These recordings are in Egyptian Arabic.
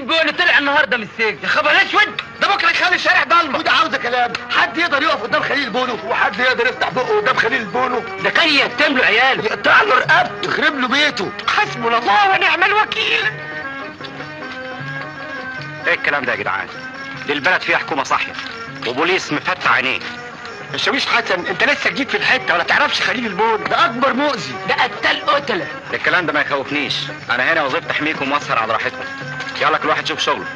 البون طلع النهارده من السجن يا خبر اسود ده بكره يخلي الشارع ضلمه وده عاوزه كلام حد يقدر يقف قدام خليل بونو وحد يقدر يفتح بقه قدام خليل بونو ده كان يهتم له عياله يقطع له رقبته يخرب له بيته حسبنا الله ونعم الوكيل ايه الكلام ده يا جدعان دي البلد فيها حكومه صاحيه وبوليس مفتح عينيه الشاويش حسن انت لسه جديد في الحته ولا تعرفش خليل البونو ده اكبر مؤذي ده قتال قتله الكلام ده ما يخوفنيش انا هنا وظيفتي احميكم واسهر على راحتكم يلا كل واحد يشوف شغله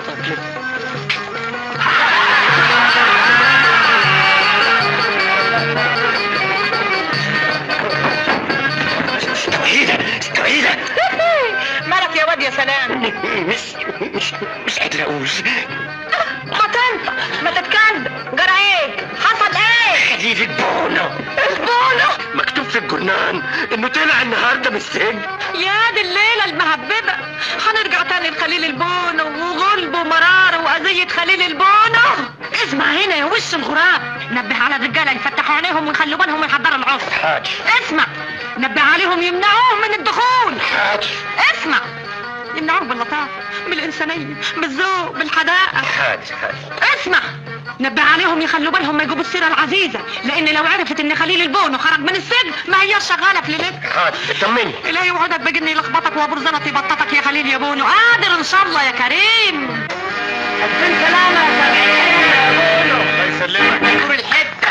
استوعيده استوعيده مالك يا واد يا سلام مش مش مش قادر اقول ما تنطق ما تتكلم جرى ايه حصل ايه خليل البونو البونو مكتوب في الجرنان انه طلع النهارده من السجن يا دي الليلة المهببة هنرجع تاني لخليل البونو وغلب ومرار وأذية خليل البونو اسمع هنا يا وش الغراب نبه على الرجالة يفتحوا عينيهم ويخلوا بالهم ويحضروا العصر حاضر اسمع نبه عليهم يمنعوهم من الدخول حاضر اسمع يمنعوهم باللطافة بالإنسانية بالذوق بالحداقة حاضر حاضر اسمع نبه عليهم يخلوا بالهم ما يجيبوا السيرة العزيزة لأن لو عرفت إن خليل البونو خرج من السجن ما هياش شغالة في ليلتها حاضر اطمني لا يوعدك بجن يلخبطك وبرزنة يبططك يا خليل يا بونو قادر ان شاء الله يا كريم الفين سلامه يا كريم يا بونو الله يسلمك نور الحته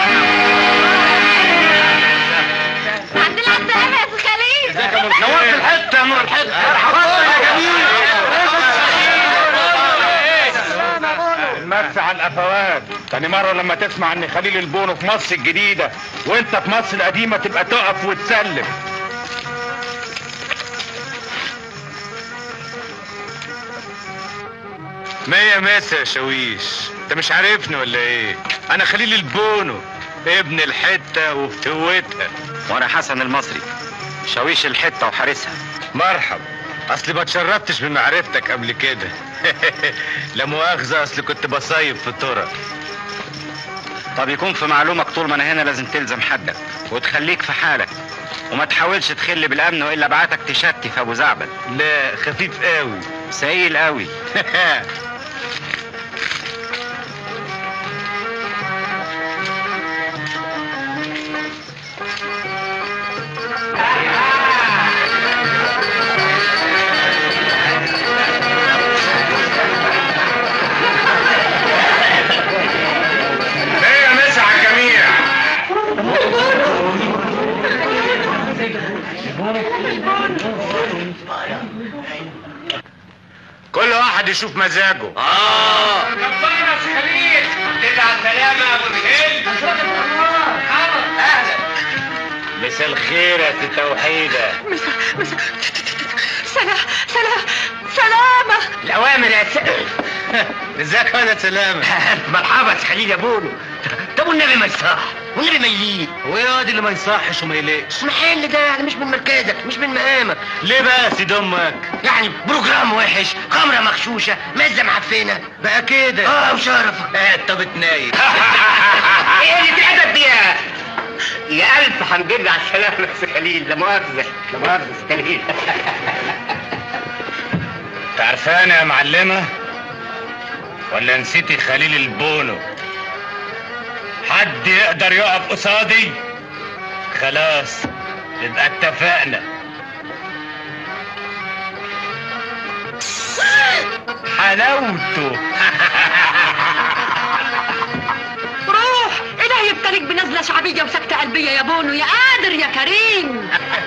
عند العزامة يا سي خليل نورت الحته يا نور الحته المس على القفوات تاني مرة لما تسمع ان خليل البونو في مصر الجديدة وانت في مصر القديمة تبقى تقف وتسلم مية مسا يا شاويش انت مش عارفني ولا ايه انا خليل البونو ابن الحتة وفتوتها وانا حسن المصري شاويش الحته وحارسها مرحب اصلي ما اتشرفتش من معرفتك قبل كده لا مؤاخذة اصلي كنت بصيف في الطرق طب يكون في معلومك طول ما انا هنا لازم تلزم حدك وتخليك في حالك وما تحاولش تخل بالامن والا بعتك تشتي في ابو زعبل لا خفيف قوي سئيل قوي ايه يا مسا على الجميع كل واحد يشوف مزاجه اه مسا الخير يا ست توحيدة سلام سلام سلامة الاوامر يا س... ازيك يا سلامة مرحبا يا خليل يا بونو طب والنبي ما يصح والنبي ما يليق هو ايه واد اللي ما يصحش وما يليقش محل ده يعني مش من مركزك مش من مقامك ليه بقى يا سيد امك يعني بروجرام وحش خمره مغشوشه مزه معفنه بقى كده اه وشرفك اه طب اتنايل ايه اللي تلعبك بيها يا الف حمد لله على السلامه يا سي خليل لا مؤاخذه لا مؤاخذه يا سي خليل تعرفانة يا معلمة ولا نسيتي خليل البونو حد يقدر يقف قصادي خلاص يبقى اتفقنا حلاوته روح إلهي يبتليك بنزلة شعبية وسكتة قلبية يا بونو يا قادر يا كريم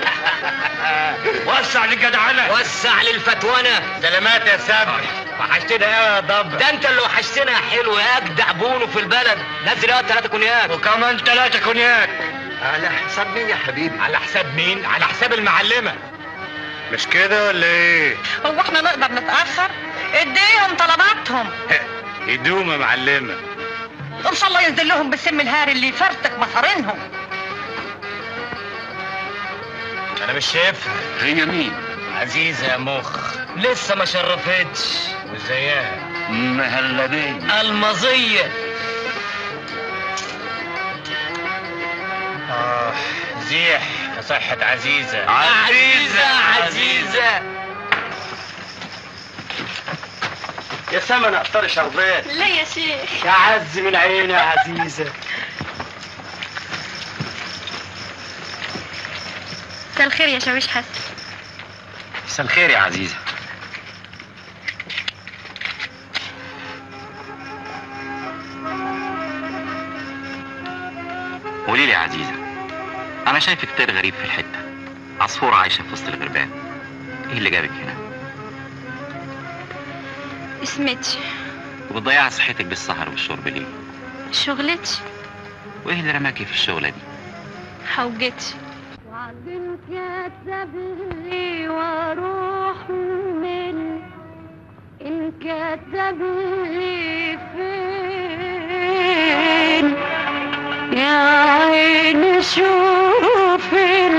وسع للجدعنة وسع للفتوانه سلامات يا سبع وحشتنا يا ضب ده انت اللي وحشتنا يا حلو يا اجدع بونو في البلد نزل يا ثلاثه كونياك وكمان ثلاثة كونياك على حساب مين يا حبيبي على حساب مين؟ على حساب المعلمة مش كده ولا ايه؟ هو احنا نقدر نتأخر اديهم طلباتهم هدوم يا معلمة ان شاء الله ينزل لهم بالسم الهاري اللي يفرتك مصارينهم انا مش شايفها هي مين عزيزة يا مخ لسه ما شرفتش وزيها مهلبية المظيه اه زيح يا صحة عزيزة عزيزه عزيزه يا سما انا افطار شربات لا يا شيخ يا عز من عيني يا عزيزه مساء الخير يا شاويش حسن مساء الخير يا عزيزة قولي لي يا عزيزة أنا شايفك طير غريب في الحتة عصفورة عايشة في وسط الغربان إيه اللي جابك هنا؟ اسمتي وبتضيعي صحتك بالسهر والشرب ليه؟ شغلتي وإيه اللي رماكي في الشغلة دي؟ حوجتي وعدين كتب لي واروح من ان كتب لي فين يا عيني شوف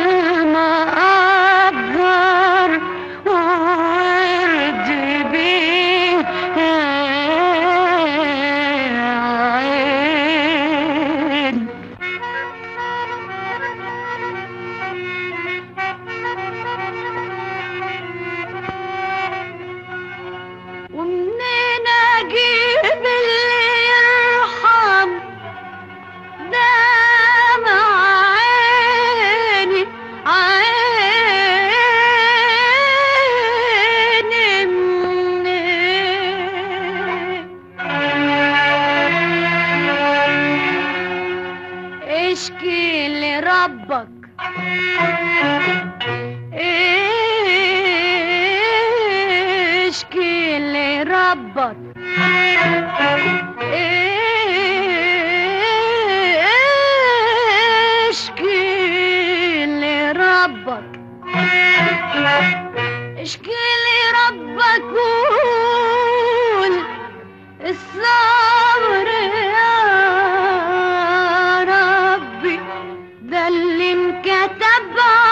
المقدر ورد بيه يا عيني ومنين اجيب اللي يرحم دمع عيني عيني منين اشكي لربك اشكي لربك اشكي لربك اشكي لربك قول الصبر يا ربي ده اللي انكتب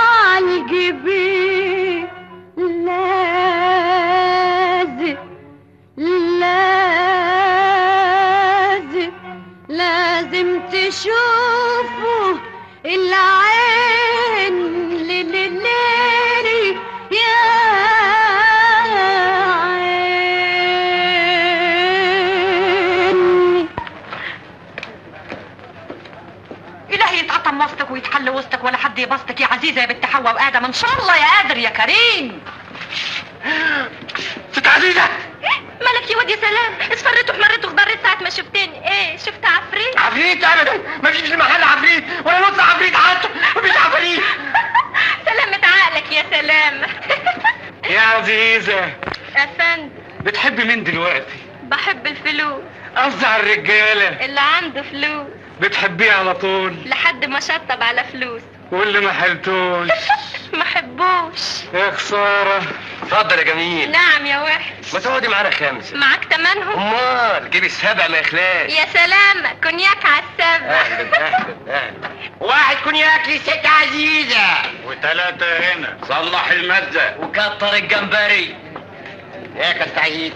عالجبين لازم لازم لازم تشوفوا العين لليلي يا عيني إلهي يتقطم وسطك ويتحل وسطك ولا حد يبسطك يا عزيزة يا بنت حواء وآدم إن شاء الله يا قادر يا كريم ست عزيزه مالك يا واد يا سلام اصفرت وحمرت وخضرت ساعة ما شفتني ايه شفت عفريت عفريت ابدا ما فيش في المحل عفريت ولا نص عفريت حتى مفيش عفريت سلامة عقلك يا سلام يا عزيزه افندم بتحبي مين دلوقتي بحب الفلوس قصدي على الرجاله اللي عنده فلوس بتحبيه على طول لحد ما شطب على فلوس واللي ما حلتوش ما حبوش يا خساره اتفضل يا جميل نعم يا وحش ما تقعدي معانا خمسه معاك تمنهم امال جيبي السبع ما يخلاش يا سلام كونياك على السبع اهلا اهلا اهلا واحد كونياك لست عزيزة وثلاثة هنا صلح المزه وكتر الجمبري يا كابتن عيد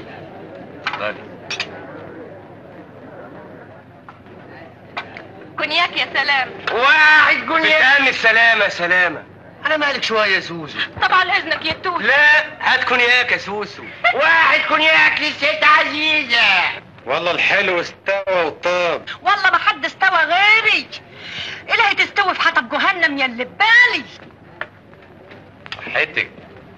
كونياك يا سلام واحد كونياك بتأمن السلامة سلامة أنا مالك شوية يا سوسو طبعا اذنك يا توت لا هات كونياك يا سوسو واحد كونياك لست عزيزة والله الحلو استوى وطاب والله ما حد استوى غيري إلهي تستوي في حطب جهنم يا اللي ببالي حتك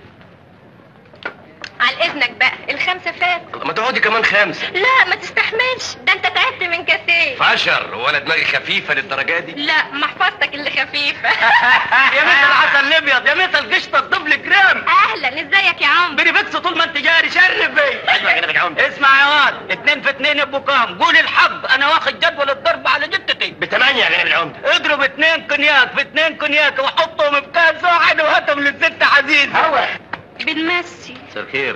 على اذنك بقى الخمسه فات ما تقعدي كمان خمسة لا ما تستحملش ده انت تعبت من كثير فشر ولا دماغي خفيفة للدرجة دي لا محفظتك اللي خفيفه يا مثل العسل الابيض يا مثل قشطة الدبل جرام اهلا ازيك يا عم بني بكس طول ما انت جاري شرف بي اسمع كده يا عم اسمع يا واد اتنين في اتنين يبقوا كام قول الحظ انا واخد جدول الضرب على جدتي بثمانية يا جناب العمدة اضرب اتنين كونياك في اتنين كونياك وحطهم في كاس واحد وهاتهم للست عزيز هوا بنمسي مساء الخير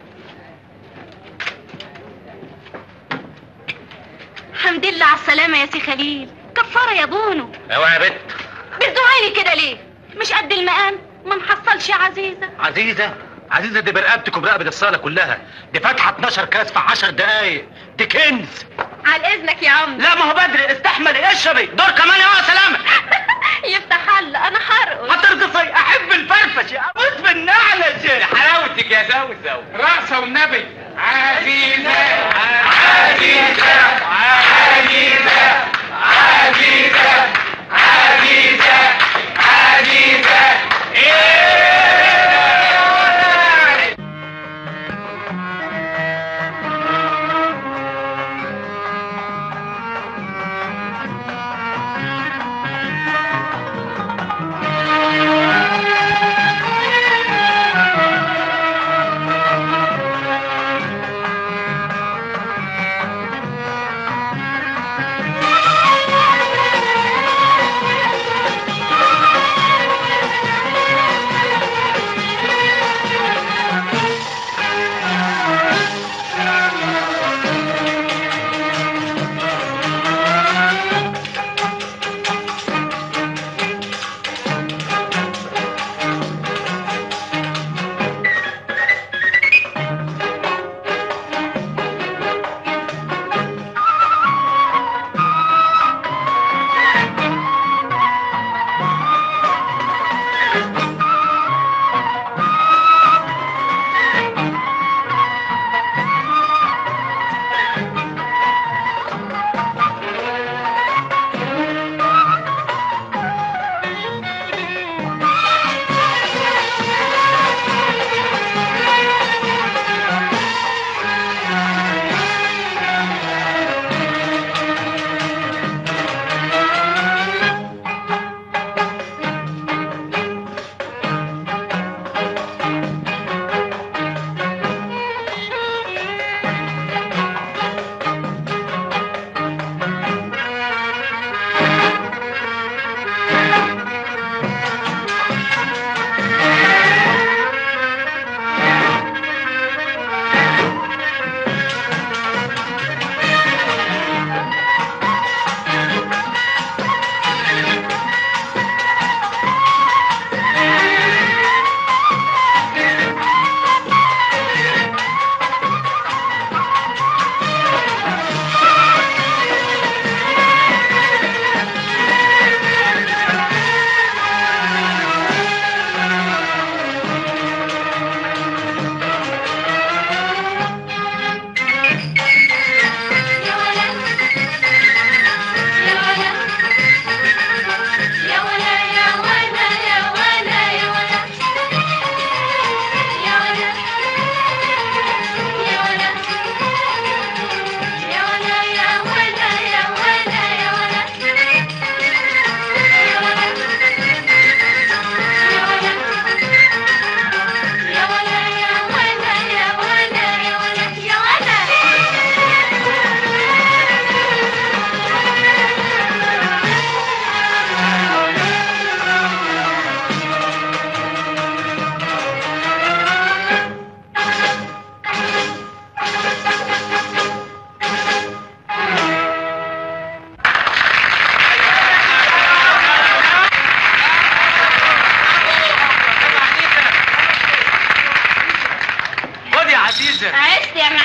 الحمد لله على السلامه يا سي خليل كفاره يا بونو اوعى يا بت بتزعيني كده ليه مش قد المقام ما محصلش يا عزيزه عزيزة عزيزة دي برقبتك وبرقبة الصالة كلها دي فاتحة 12 كاس في 10 دقايق دي كنز على اذنك يا عم لا ما هو بدري استحملي اشربي دور كمان يا سلامة يفتح الله انا هرقص هترقصي احب الفرفش اموت بالنعلة حلاوتك يا زوزو رأسه والنبي عزيزة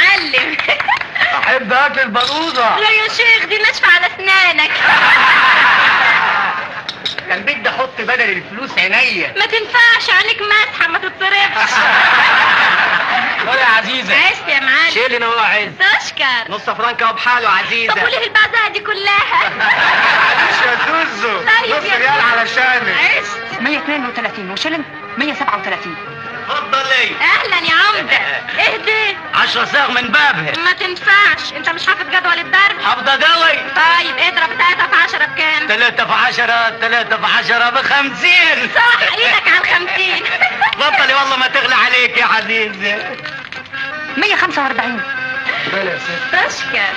معلم احب اكل البلوزه لا يا شيخ دي ناشفة على اسنانك كان بدي احط بدل الفلوس عينيا ما تنفعش عليك مسحة ما تتصرفش ولا يا عزيزه عشت يا معلم شيلي نواعز تشكر نص فرنكا وبحاله عزيزه طب وليه البعزة دي كلها معلش يا زوزو طيب نص يا ريال زوزو. علشانك عشت 132 وشلن 137 اتفضلي اهلا يا عمدة اهدي 10 صاغ من بابها ما تنفعش انت مش حافظ جدول الضرب حافظه قوي طيب اضرب 3 في 10 بكام 3 في 10 3 في 10 ب 50 صح ايدك على الخمسين اتفضلي والله ما تغلى عليك يا عزيزه 145 تشكر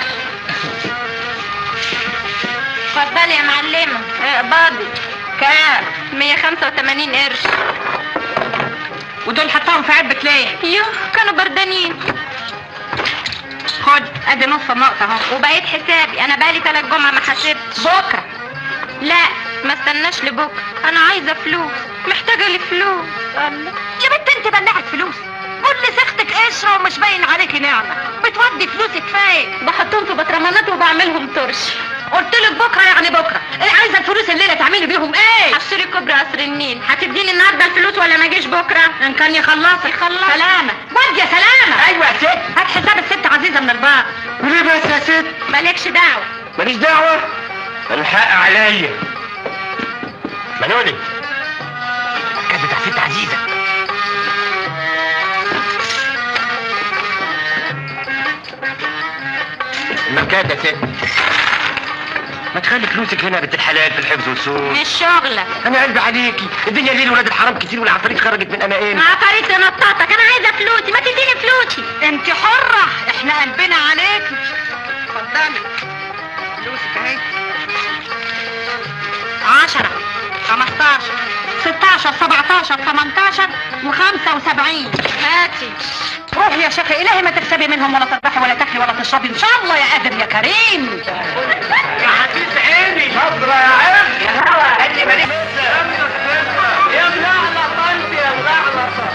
اتفضلي يا معلمة اقبضي كام 185 قرش ودول حطاهم في علبة ليه؟ يوه كانوا بردانين خد ادي نص النقطة اهو وبقيت حسابي انا بقالي تلات جمعة ما حسبتش بكرة لا ما استناش لبكره انا عايزه فلوس محتاجه لفلوس الله يا بنت انت بلعت فلوس كل سختك قشرة ومش باين عليكي نعمة بتودي فلوسك فين؟ بحطهم في بطرمانات وبعملهم ترش قلت لك بكرة يعني بكرة ايه عايزة الفلوس الليلة تعملي بيهم ايه؟ هشتري كوبري قصر النيل هتديني النهارده الفلوس ولا ما اجيش بكره ان كان يخلصك يخلص. سلامة ود يا سلامة ايوه يا ست هات حساب الست عزيزة من البار ليه بس يا ست مالكش دعوه ماليش دعوه الحق عليا منولي كانت بتاع ست عزيزه المكاد يا ست ما تخلي فلوسك هنا يا بنت الحلال في الحفظ والسوق مش شغلك انا قلبي عليكي الدنيا ليل ولاد الحرام كتير والعفاريت خرجت من اماقين عفاريت نطاطك انا عايزه فلوسي ما تديني فلوسي انت حرة احنا قلبنا عليكي اتفضلي فلوسك اهي 10 15 16 17 18 و75 هاتي روحي يا شيخ الهي ما تكسبي منهم ولا تربحي ولا تاكلي ولا تشربي ان شاء الله يا ادم يا كريم يا حبيب عيني نظرة يا عم يا هوا اللي مالك يا ملعلطه انت يا ملعلطه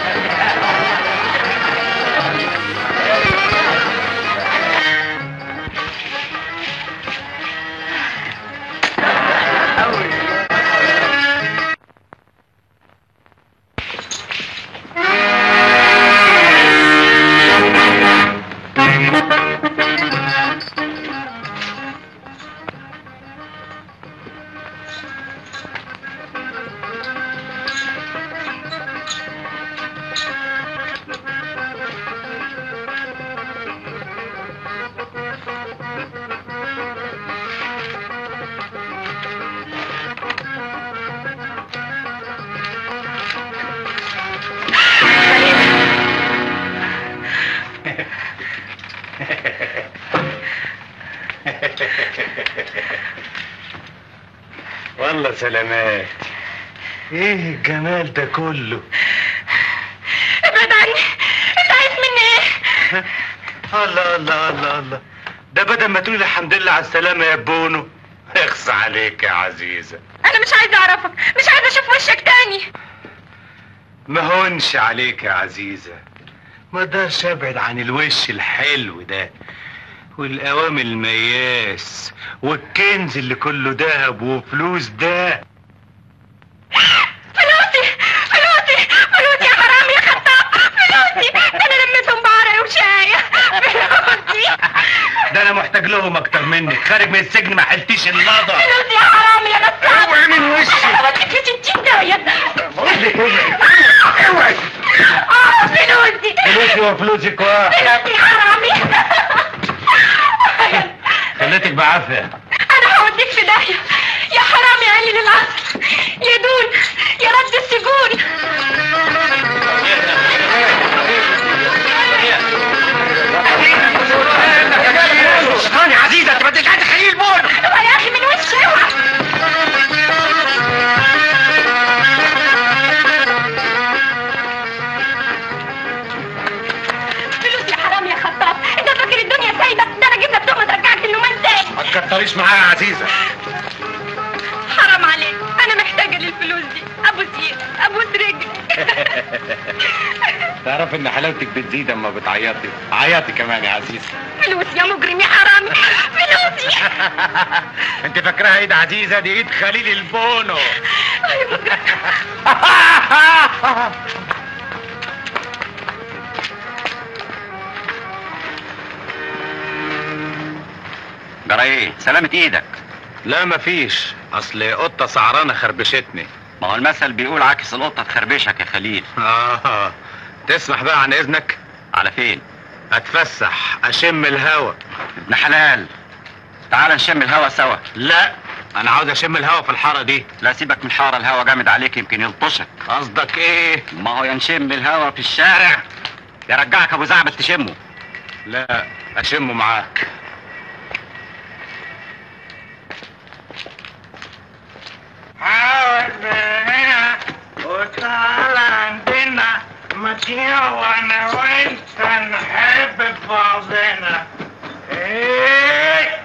والله سلامات ايه الجمال ده كله ابعد عني انت عايز مني ايه الله الله الله الله ده بدل ما تقولي الحمد لله على السلامة يا بونو اخص عليك يا عزيزة انا مش عايزه اعرفك مش عايزه اشوف وشك تاني ما هونش عليك يا عزيزة ما اقدرش ابعد عن الوش الحلو ده والقوام المياس والكنز اللي كله دهب وفلوس ده فلوسي فلوسي فلوسي يا حرام يا خطاب فلوسي ده انا لميتهم بعرق وشاية فلوسي ده انا محتاج لهم اكتر منك خارج من السجن ما حلتيش النظر فلوسي يا حرام يا نصاب اوعي من وشي وديك في ستين داهية بقول لك اوعي اه فلوسي فلوسي وفلوسك واحد فلوسي يا حرامي خليتك بعافية انا هوديك في داهية يا حرام يا قليل العصر يا دون يا رد السجون شيطان يا عزيزة انت ما انتش عايز تخليه البون اوعى يا اخي من وشي اوعى فلوس يا حرام يا خطاب انت فاكر الدنيا سايبه ده انا جبت لك تهمه ترجعك للنومان تاني ما تكتريش معايا يا عزيزة حرام عليك انا محتاجه للفلوس دي ابوس ايدك ابوس رجلك تعرف ان حلاوتك بتزيد اما بتعيطي عيطي كمان يا عزيزه فلوس يا مجرم يا حرامي فلوسي انت فاكراها ايد عزيزه دي ايد خليل البونو جرى ايه سلامة ايدك لا مفيش اصل قطه سعرانه خربشتني ما هو المثل بيقول عكس القطة تخربشك يا خليل اه تسمح بقى عن اذنك على فين اتفسح اشم الهوا ابن حلال تعال نشم الهوا سوا لا انا عاوز اشم الهوا في الحاره دي لا سيبك من الحارة الهوا جامد عليك يمكن يلطشك قصدك ايه ما هو يا نشم الهوا في الشارع يرجعك ابو زعبل تشمه لا اشمه معاك عاوز هنا وتعالى عندنا ما تيجي وانا وانت نحب بعضنا ايه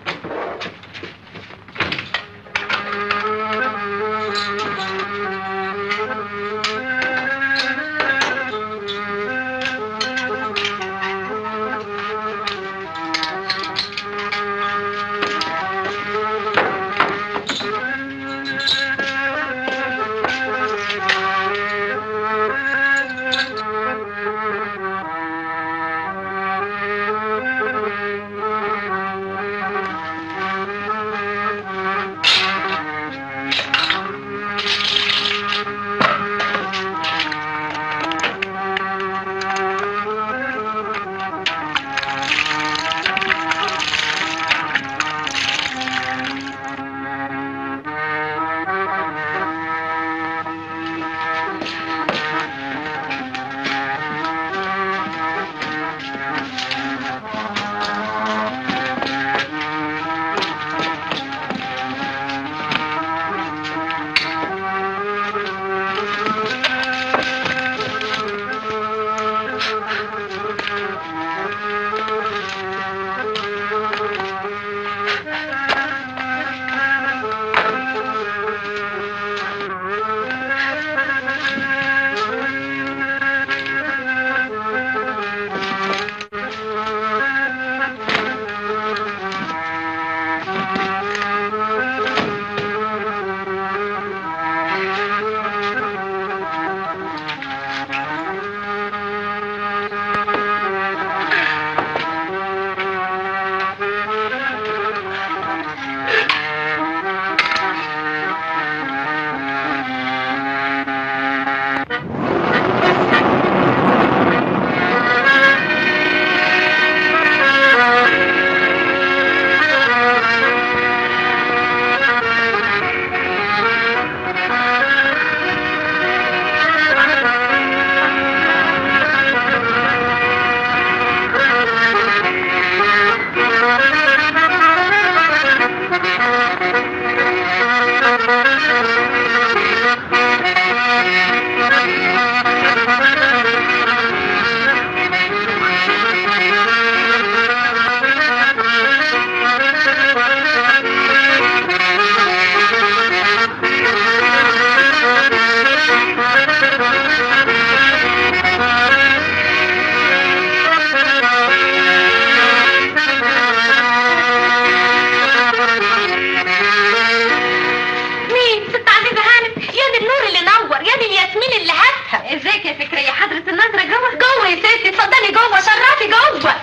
مين ست عزيزة هانم يا دي النور اللي نور يا دي الياسمين اللي هاتها ازيك يا فكرية حضرة النظرة جوه جوه يا ستي اتفضلي جوه شرفي جوه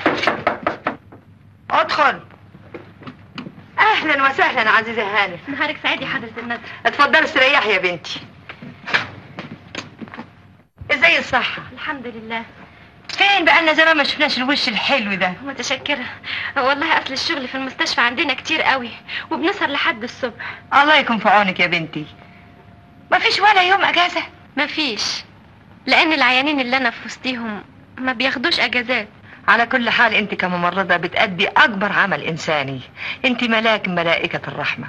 ادخل اهلا وسهلا عزيزة هانم نهارك سعيد يا حضرة النظرة اتفضلي استريحي يا بنتي ازاي الصحة الحمد لله فين بقالنا زمان ما شفناش الوش الحلو ده متشكرة والله أصل الشغل في المستشفى عندنا كتير قوي وبنسهر لحد الصبح الله يكون في عونك يا بنتي ما فيش ولا يوم اجازة مفيش لأن العيانين اللي أنا في وسطيهم ما بياخدوش أجازات على كل حال انت كممرضة بتأدي اكبر عمل انساني انت ملاك من ملائكة الرحمة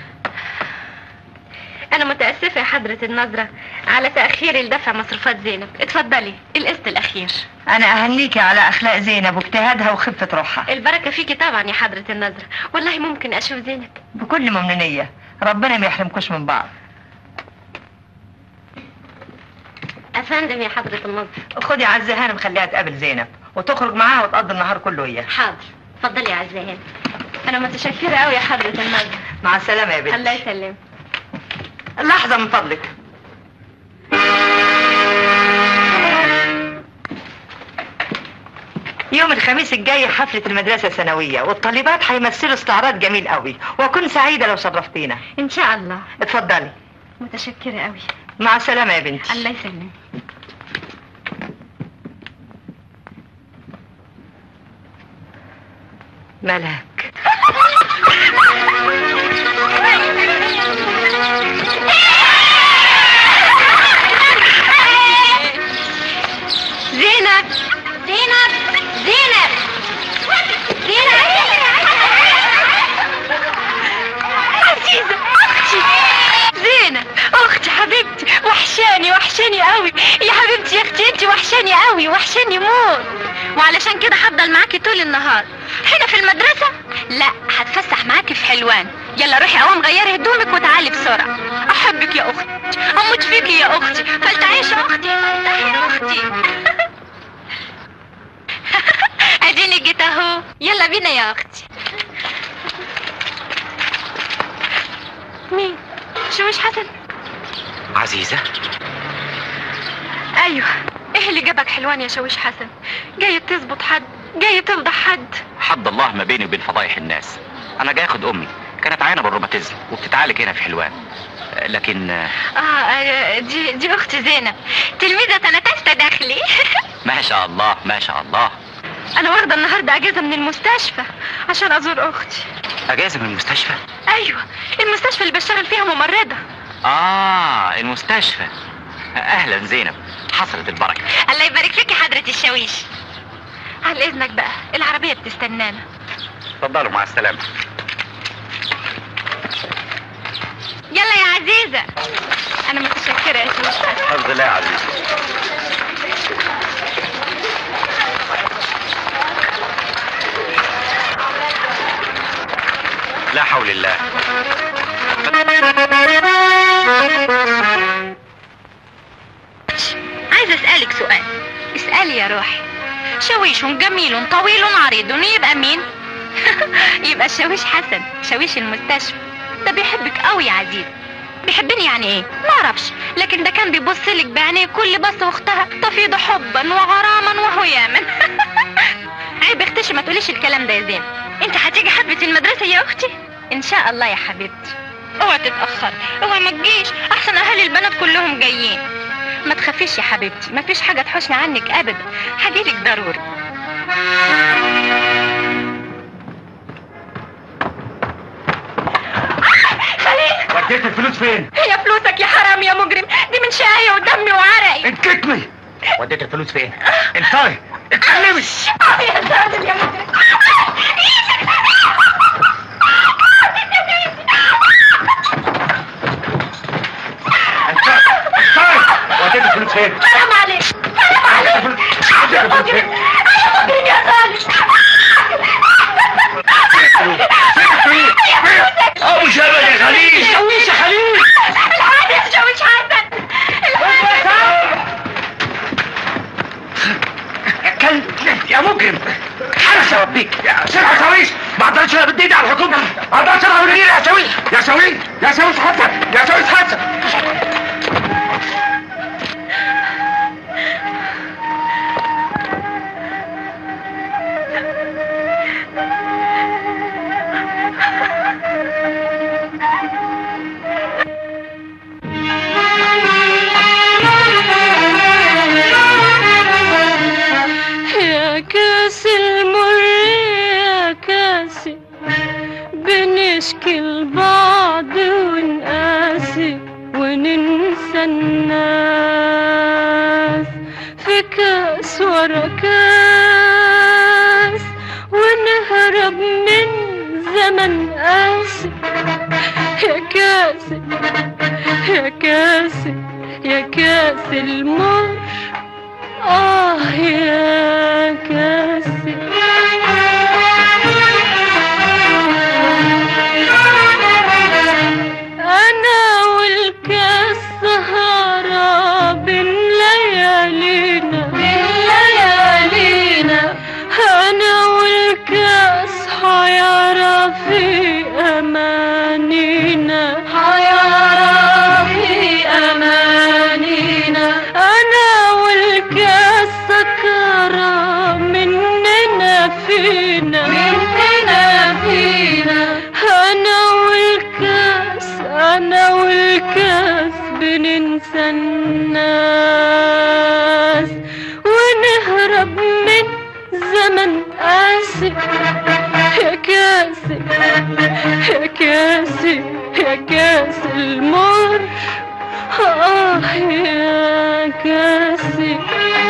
أنا متأسفة يا حضرة النظرة على تأخيري لدفع مصروفات زينب اتفضلي القسط الأخير انا اهنيكي على اخلاق زينب واجتهادها وخفة روحها البركة فيكي طبعا يا حضرة النظرة والله ممكن أشوف زينب بكل ممنونية ربنا ما يحرمكوش من بعض افندم يا حضرة النظر خدي عزة هانم خليها تقابل زينب وتخرج معاها وتقضي النهار كله وياها حاضر اتفضلي يا عزة انا متشكرة قوي يا حضرة النظر مع السلامة يا بنتي الله يسلمك لحظة من فضلك يوم الخميس الجاي حفلة المدرسة الثانوية والطالبات هيمثلوا استعراض جميل قوي وأكون سعيدة لو شرفتينا ان شاء الله اتفضلي متشكرة قوي مع السلامة يا بنتي الله يسلمك ملاك زينب زينب زينب زينب عزيزة أختي زينب أختي حبيبتي وحشاني وحشاني قوي يا حبيبتي يا أختي أنت وحشاني قوي وحشاني موت وعلشان كده هفضل معاكي طول النهار هنا في المدرسة لا هتفسح معاكي في حلوان يلا روحي قوم غيري هدومك وتعالي بسرعة أحبك يا أختي أموت فيكي يا أختي فلتعيش يا أختي فلتعي يا أختي اديني جيت اهو يلا بينا يا اختي مين شوش حسن عزيزة ايوه ايه اللي جابك حلوان يا شوش حسن جاي تظبط حد جاي تفضح حد حد الله ما بيني وبين فضايح الناس انا جاي اخد امي كانت عيانه بالروماتيزم وبتتعالج هنا في حلوان لكن اه آه، دي دي اختي زينب تلميذة سنة تالتة داخلي ما شاء الله ما شاء الله انا واخدة النهاردة اجازة من المستشفى عشان ازور اختي اجازه من المستشفى ايوه المستشفى اللي بشتغل فيها ممرضة اه المستشفى اهلا زينب حصلت البركه الله يبارك فيك يا حضرة الشاويش على اذنك بقى العربية بتستنانا اتفضلوا مع السلامه يلا يا عزيزة انا متشكرة يا شوش حسن حفظ الله يا عزيز لا حول الله عايزة اسألك سؤال اسألي يا روحي شويش جميل طويل عريض يبقى مين يبقى الشاويش حسن شاويش المستشفى ده بيحبك قوي يا عزيز بيحبني يعني ايه ما اعرفش لكن ده كان بيبص لك بعينيه كل بص واختها تفيض حبا وغراما وهياما عيب اختشي ما تقوليش الكلام ده يا زين انت هتيجي حفلة المدرسة يا اختي ان شاء الله يا حبيبتي اوعى تتأخر اوعى ما تجيش احسن اهالي البنات كلهم جايين ما تخافيش يا حبيبتي ما فيش حاجة تحوشني عنك ابدا هجيلك ضروري خليل وديت الفلوس فين؟ هي فلوسك يا حرام يا مجرم دي من شقاية ودمي وعرقي انكتمي وديت الفلوس فين انتهي اتكلمي آه يا ساتر يا مجرم انتهي انتهي وديت الفلوس فين؟ حرام عليك حرام عليك وديت الفلوس فين؟ انا مجرم يا ظالم ابو شبك يا خليل شويش يا خليل الحادث شويش حسن الحادث كلب يا مجرم حرس بيك يا سرعة شويش ما اقدرش انا بدي ايدي على الحكومة ما اقدرش انا بدي يا شويش يا شويش يا شويش حسن يا شويش حسن يا كاس المر يا كاسي بنشكي لبعض ونقاسي وننسى الناس في كاس ورا كاس ونهرب من زمن قاسي يا كاسي يا كاسي يا كاس المر آه يا كاسي أنا والكاس سهرة بين ليالي بننسى الناس ونهرب من زمن قاسي يا كاسي يا كاسي يا كاس المر آه يا كاسي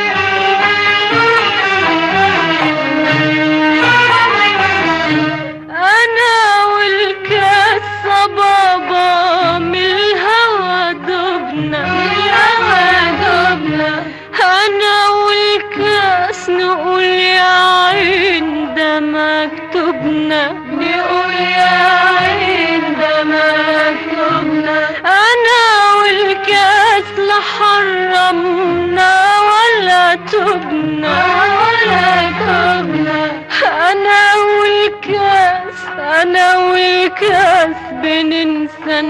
أنا والكاس بابا من الهوى دبنا من الهوى دبنا أنا والكاس نقول يا عين ده مكتوبنا نقول يا عين ده مكتوبنا أنا والكاس لا حرمنا ولا تبنا ولا تبنا أنا والكاس أنا والكاس بننسى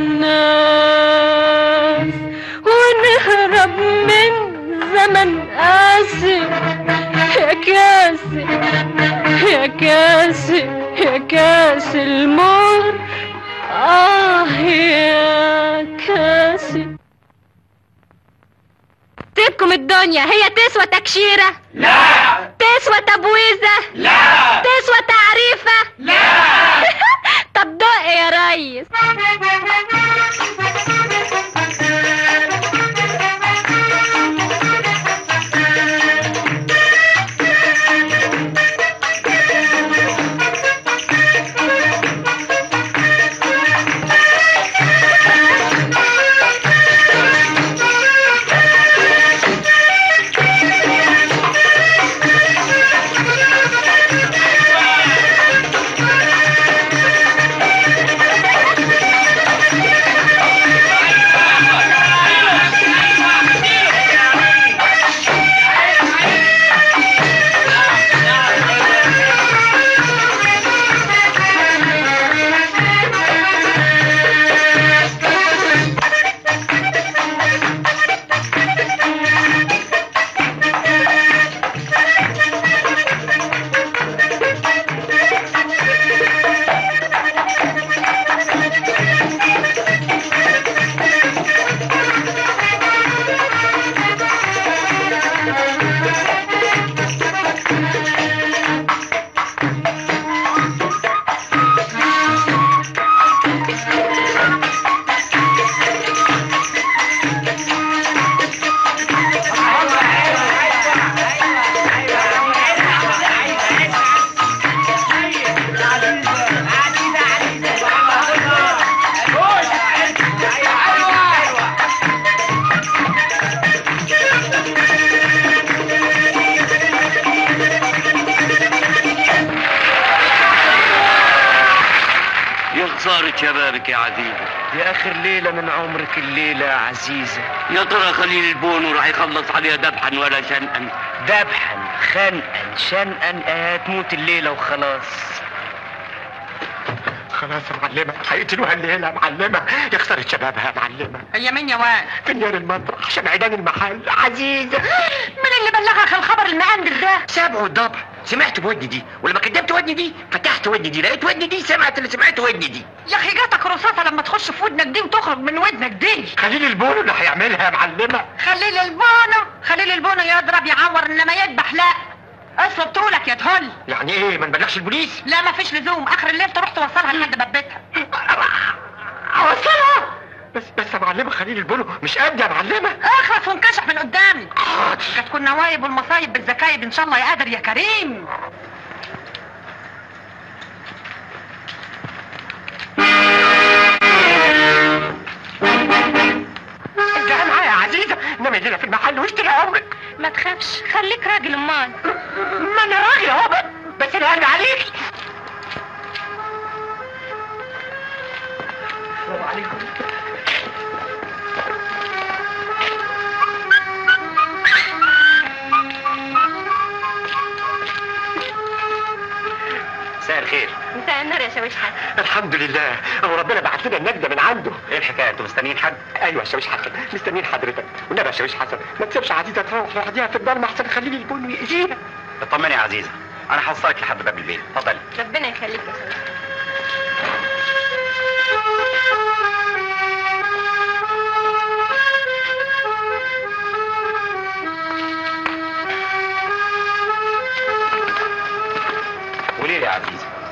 الناس ونهرب من زمن قاسي يا كاسي يا كاسي يا كاس المر آه يا كاسي سيبكم الدنيا هي تسوى تكشيرة لا تسوى تبويزة لا تسوى تعريفة لا طب دق يا ريس يا خسارة شبابك يا عزيزة يا اخر ليله من عمرك الليله يا عزيزه يا ترى خليل البونو راح يخلص عليها ذبحا ولا شنقا ذبحا خنقا شنقا آه، تموت الليله وخلاص خلاص يا معلمة هيقتلوها الليلة يا معلمة يا خسارة شبابها يا معلمة هي مين يا واد في نيار المطرح عشان عيدان المحل عزيزة مين اللي بلغك الخبر المقندل ده سامعوا الضبع سمعت بودني دي ولما كدبت ودني دي فتحت ودني دي لقيت ودني دي سمعت اللي سمعت ودني دي يا اخي جاتك رصاصه لما تخش في ودنك دي وتخرج من ودنك دي خليل البولو اللي هيعملها يا معلمة خليل البونو خليل البونو يضرب يعور انما يذبح لا اصلب طولك يا تهل يعني ايه ما نبلغش البوليس لا مفيش لزوم اخر الليل تروح توصلها لحد باب بيتها اوصلها بس بس يا معلمة خليل البولو مش قد يا معلمة اخلص وانكشف من قدامي حاضر. كانت كنا نوايب والمصايب بالزكايب ان شاء الله يا قادر يا كريم انت معايا يا عزيزة انما يجينا في المحل واشتري عمرك ما تخافش خليك راجل امال ما انا راجل اهو بقى. بس انا هرجع عليك السلام عليكم مساء الخير مساء النور يا شاويش حسن الحمد لله هو ربنا بعت لنا النجدة من عنده ايه الحكايه انتوا مستنيين حد ايوه يا شاويش حسن مستنيين حضرتك والنبي يا شاويش حسن ما تسيبش عزيزة تروح لوحديها في الضلمة احسن خليل البن ويأذينا اطمني يا عزيزه انا هوصلك لحد باب البيت اتفضلي ربنا يخليك يا شاويش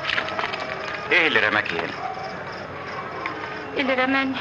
ايه اللي رماكي هنا اللي رماني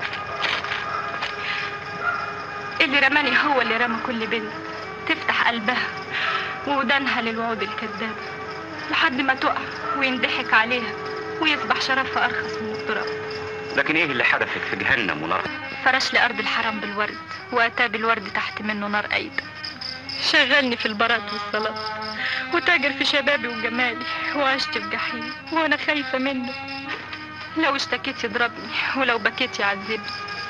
اللي رماني هو اللي رمى كل بنت تفتح قلبها وودانها للوعود الكذاب لحد ما تقع ويندحك عليها ويصبح شرفها أرخص من التراب لكن ايه اللي حدفك في جهنم ونار فرش لي أرض الحرم بالورد وأتى بالورد تحت منه نار أيضا شغلني في البرات والصلاة وتاجر في شبابي وجمالي وعشت في جحيم وأنا خايفة منه لو اشتكيت يضربني ولو بكيت يعذبني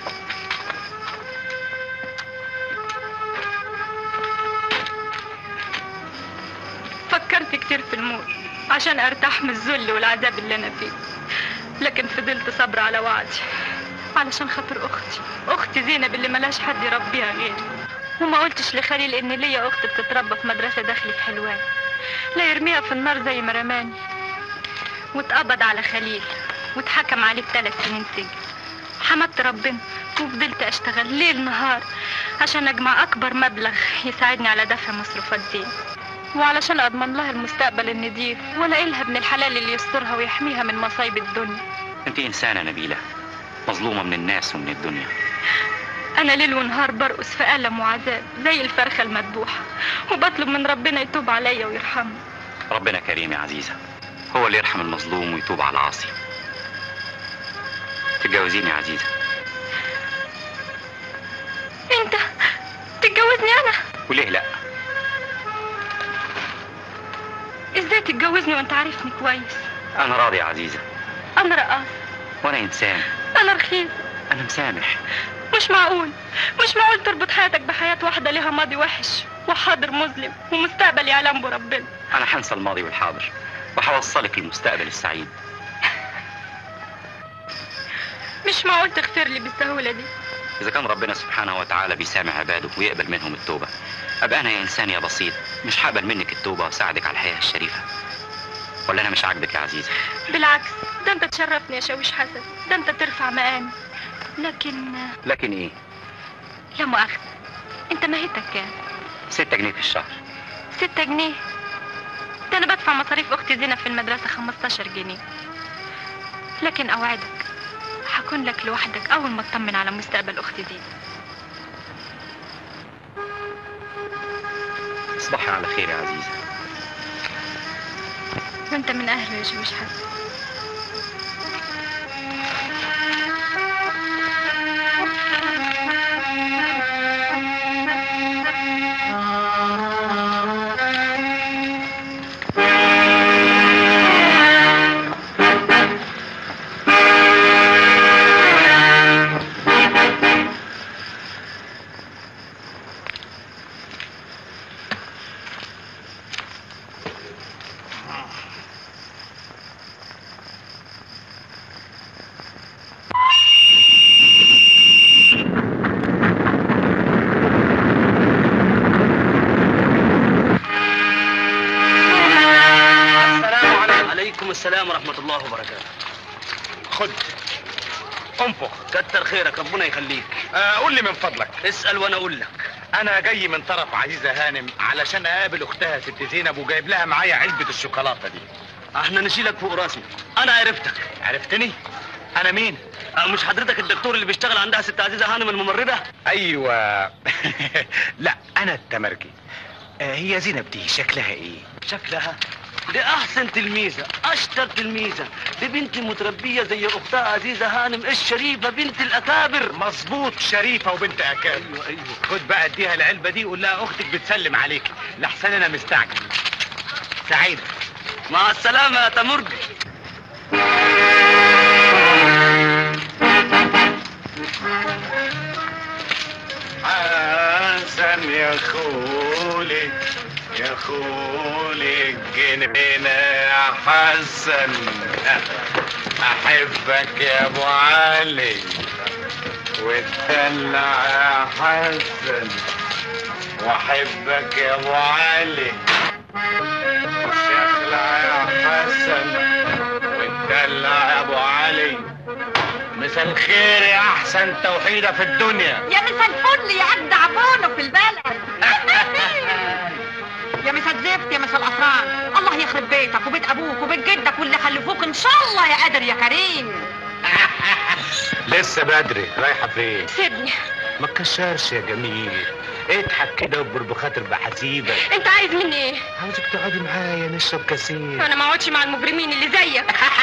فكرت كتير في الموت عشان ارتاح من الذل والعذاب اللي انا فيه لكن فضلت صبر على وعدي علشان خاطر اختي اختي زينب اللي ملاش حد يربيها غيري وما قلتش لخليل ان ليا اخت بتتربى في مدرسه داخلي في حلوان لا يرميها في النار زي ما رماني واتقبض على خليل واتحكم عليه بثلاث سنين سجن حمدت ربنا وفضلت اشتغل ليل نهار عشان اجمع اكبر مبلغ يساعدني على دفع مصروفات دين وعلشان اضمن لها المستقبل النضيف والاقي لها ابن الحلال اللي يسترها ويحميها من مصايب الدنيا انت انسانه نبيله مظلومه من الناس ومن الدنيا انا ليل ونهار برقص في الم وعذاب زي الفرخه المذبوحه وبطلب من ربنا يتوب عليا ويرحمني ربنا كريم يا عزيزه هو اللي يرحم المظلوم ويتوب على العاصي تتجوزيني يا عزيزه انت تتجوزني انا وليه لا ازاي تتجوزني وانت عارفني كويس انا راضي يا عزيزه انا رقاص وانا انسان انا رخيص انا مسامح مش معقول مش معقول تربط حياتك بحياة واحدة ليها ماضي وحش وحاضر مظلم ومستقبل يعلم بربنا انا هنسى الماضي والحاضر وهوصلك للمستقبل السعيد مش معقول تغفر لي بالسهولة دي اذا كان ربنا سبحانه وتعالى بيسامح عباده ويقبل منهم التوبه ابقى انا يا انسان يا بسيط مش هقبل منك التوبه واساعدك على الحياه الشريفه ولا انا مش عاجبك يا عزيزه بالعكس ده انت تشرفني يا شاويش حسن ده انت ترفع مقامي لكن لكن ايه لا مؤاخذة انت ماهيتك كام ستة جنيه في الشهر ستة جنيه ده انا بدفع مصاريف اختي زينب في المدرسة 15 جنيه لكن اوعدك هكون لك لوحدك اول ما اطمن على مستقبل اختي زينب اصبحي على خير يا عزيزه وانت من اهله يا شاويش حسن السلام عليكم عليكم السلام ورحمة الله وبركاته خد انفخ كتر خيرك ربنا يخليك آه قول لي من فضلك اسأل وانا اقول لك انا جاي من طرف عزيزه هانم علشان اقابل اختها ست زينب وجايب لها معايا علبه الشوكولاته دي احنا نشيلك فوق راسنا انا عرفتك عرفتني انا مين أه مش حضرتك الدكتور اللي بيشتغل عندها ست عزيزة هانم الممرضة ايوه لا انا التمرجي آه هي زينب دي شكلها ايه شكلها دي احسن تلميذة اشطر تلميذة دي بنت متربية زي اختها عزيزة هانم الشريفة بنت الاكابر مظبوط شريفه وبنت اكاد ايوه ايوه خد بقى اديها العلبه دي وقول لها اختك بتسلم عليك لحسن انا مستعجل سعيد مع السلامة يا تمرجي حسن يا خولي يا خولي الجنينة يا حسن احبك يا ابو علي واتدلع يا حسن واحبك يا ابو علي شخلع يا حسن واتدلع يا ابو علي مساء الخير يا احسن توحيده في الدنيا يا مسا الفل يا عبد عبونه في البلد يا مسا الزفت يا مسا القطران الله يخرب بيتك وبيت ابوك وبيت جدك واللي خلفوك ان شاء الله يا قادر يا كريم لسه بدري رايحه فين سيبني ما تكشرش يا جميل اضحك كده وبر بخاطر بحسيبك انت عايز مني ايه عاوزك تقعدي معايا نشرب كاسين انا ما اقعدش مع المجرمين اللي زيك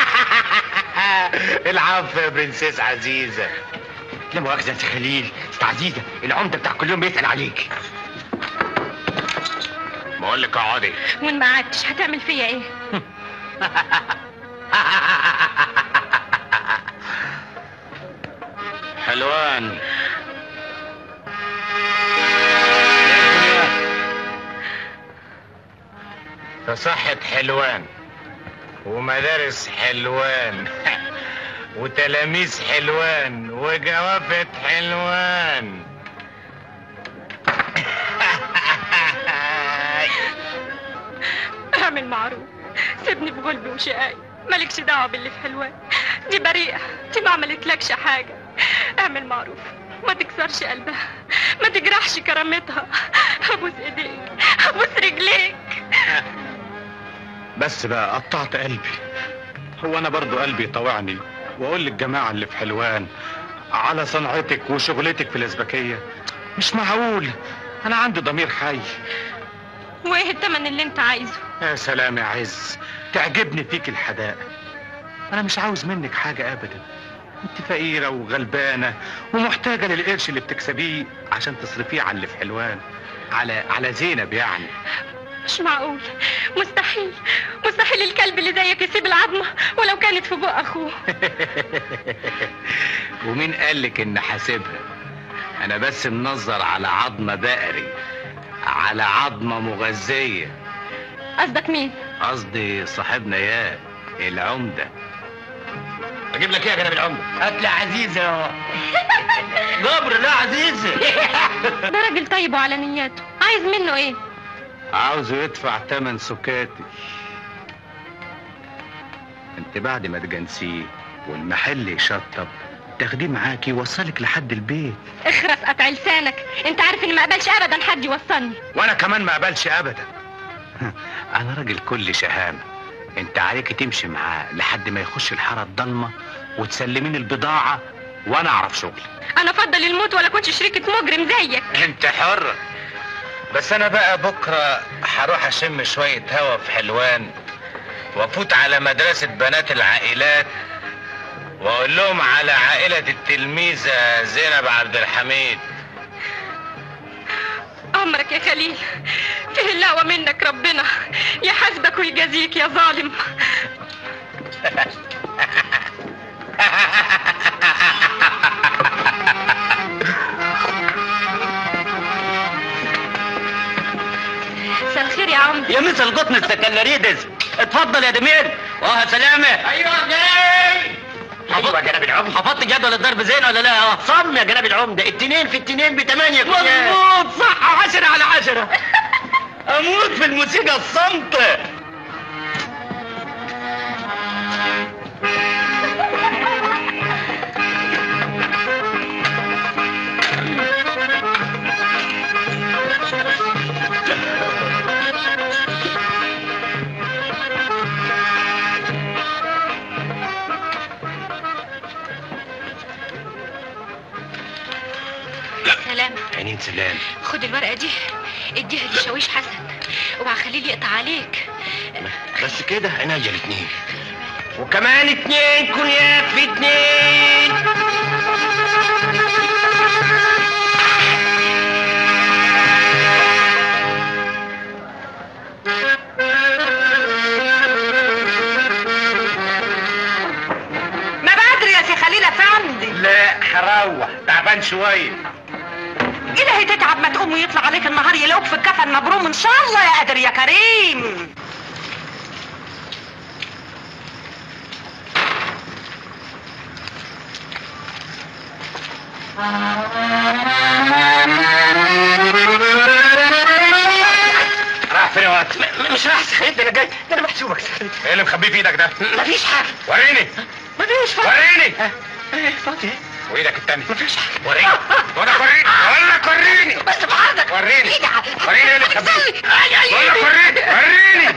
العفو يا برنسيس عزيزه لا مؤاخذة يا سي خليل ست عزيزة العمدة بتاع كل يوم بيسأل عليك بقول لك اقعدي وان ما قعدتش هتعمل فيا ايه حلوان فصحة حلوان ومدارس حلوان وتلاميذ حلوان وجوافة حلوان اعمل معروف سيبني في غلبي وشقاي مالكش دعوه باللي في حلوان دي بريئه دي ما عملتلكش حاجه اعمل معروف ما تكسرش قلبها ما تجرحش كرامتها ابوس ايديك ابوس رجليك بس بقى قطعت قلبي هو انا برضو قلبي طوعني واقول للجماعة اللي في حلوان على صنعتك وشغلتك في الازبكية مش معقول انا عندي ضمير حي وايه التمن اللي انت عايزه يا سلام يا عز تعجبني فيك الحدائق انا مش عاوز منك حاجة ابدا انت فقيرة وغلبانة ومحتاجة للقرش اللي بتكسبيه عشان تصرفيه على اللي في حلوان على على زينب يعني مش معقول مستحيل مستحيل الكلب اللي زيك يسيب العظمه ولو كانت في بق اخوه ومين قالك ان حاسبها انا بس منظر على عظمة بقري على عظمة مغذية قصدك مين قصدي صاحبنا يا العمدة اجيب لك ايه يا جناب العمدة هات لي عزيزة جبر لا عزيزة ده راجل طيب وعلى نياته عايز منه ايه عاوزه يدفع تمن سكاتي انت بعد ما تجنسيه والمحل يشطب تاخديه معاكي يوصلك لحد البيت اخرس قطع لسانك انت عارف اني ما اقبلش ابدا حد يوصلني وانا كمان ما اقبلش ابدا انا راجل كل شهامه انت عليك تمشي معاه لحد ما يخش الحاره الضلمه وتسلمين البضاعه وانا اعرف شغلي انا افضل الموت ولا كنت شريكة مجرم زيك انت حر بس انا بقى بكره هروح اشم شويه هوا في حلوان وافوت على مدرسه بنات العائلات واقول لهم على عائله التلميذه زينب عبد الحميد امرك يا خليل فيه اللقوة منك ربنا يحاسبك ويجازيك يا ظالم مساء الخير يا عم يا مثل قطن السكندريدس اتفضل يا دمير واه سلامة ايوه جاي ايوه يا جناب العمدة حفظت جدول الضرب زين ولا لا اه صم يا جناب العمدة اتنين في اتنين بتمانية كويس مظبوط صح عشرة على عشرة اموت في الموسيقى الصمت سلام عينين سلام خد الورقة دي اديها لشاويش حسن اوعى خليل يقطع عليك بس كده عينيا الاتنين وكمان اتنين كونياك في اتنين ما بدري يا سي خليل افندي لا هروح تعبان شويه إلهي تتعب ما تقوم ويطلع عليك النهار يلاقوك في الكفن مبروم ان شاء الله يا قادر يا كريم راح فين يا واد مش راح سخيت ده انا جاي ده انا محسوبك سخيت ايه اللي مخبيه في ايدك ده مفيش حاجة وريني مفيش فاضي وريني ايه فاضي وايدك التانية مفيش وريني وانا وريني بقول لك وريني بس بحضرتك وريني ايدي وريني ايه اللي مخبيه بقول لك وريني وريني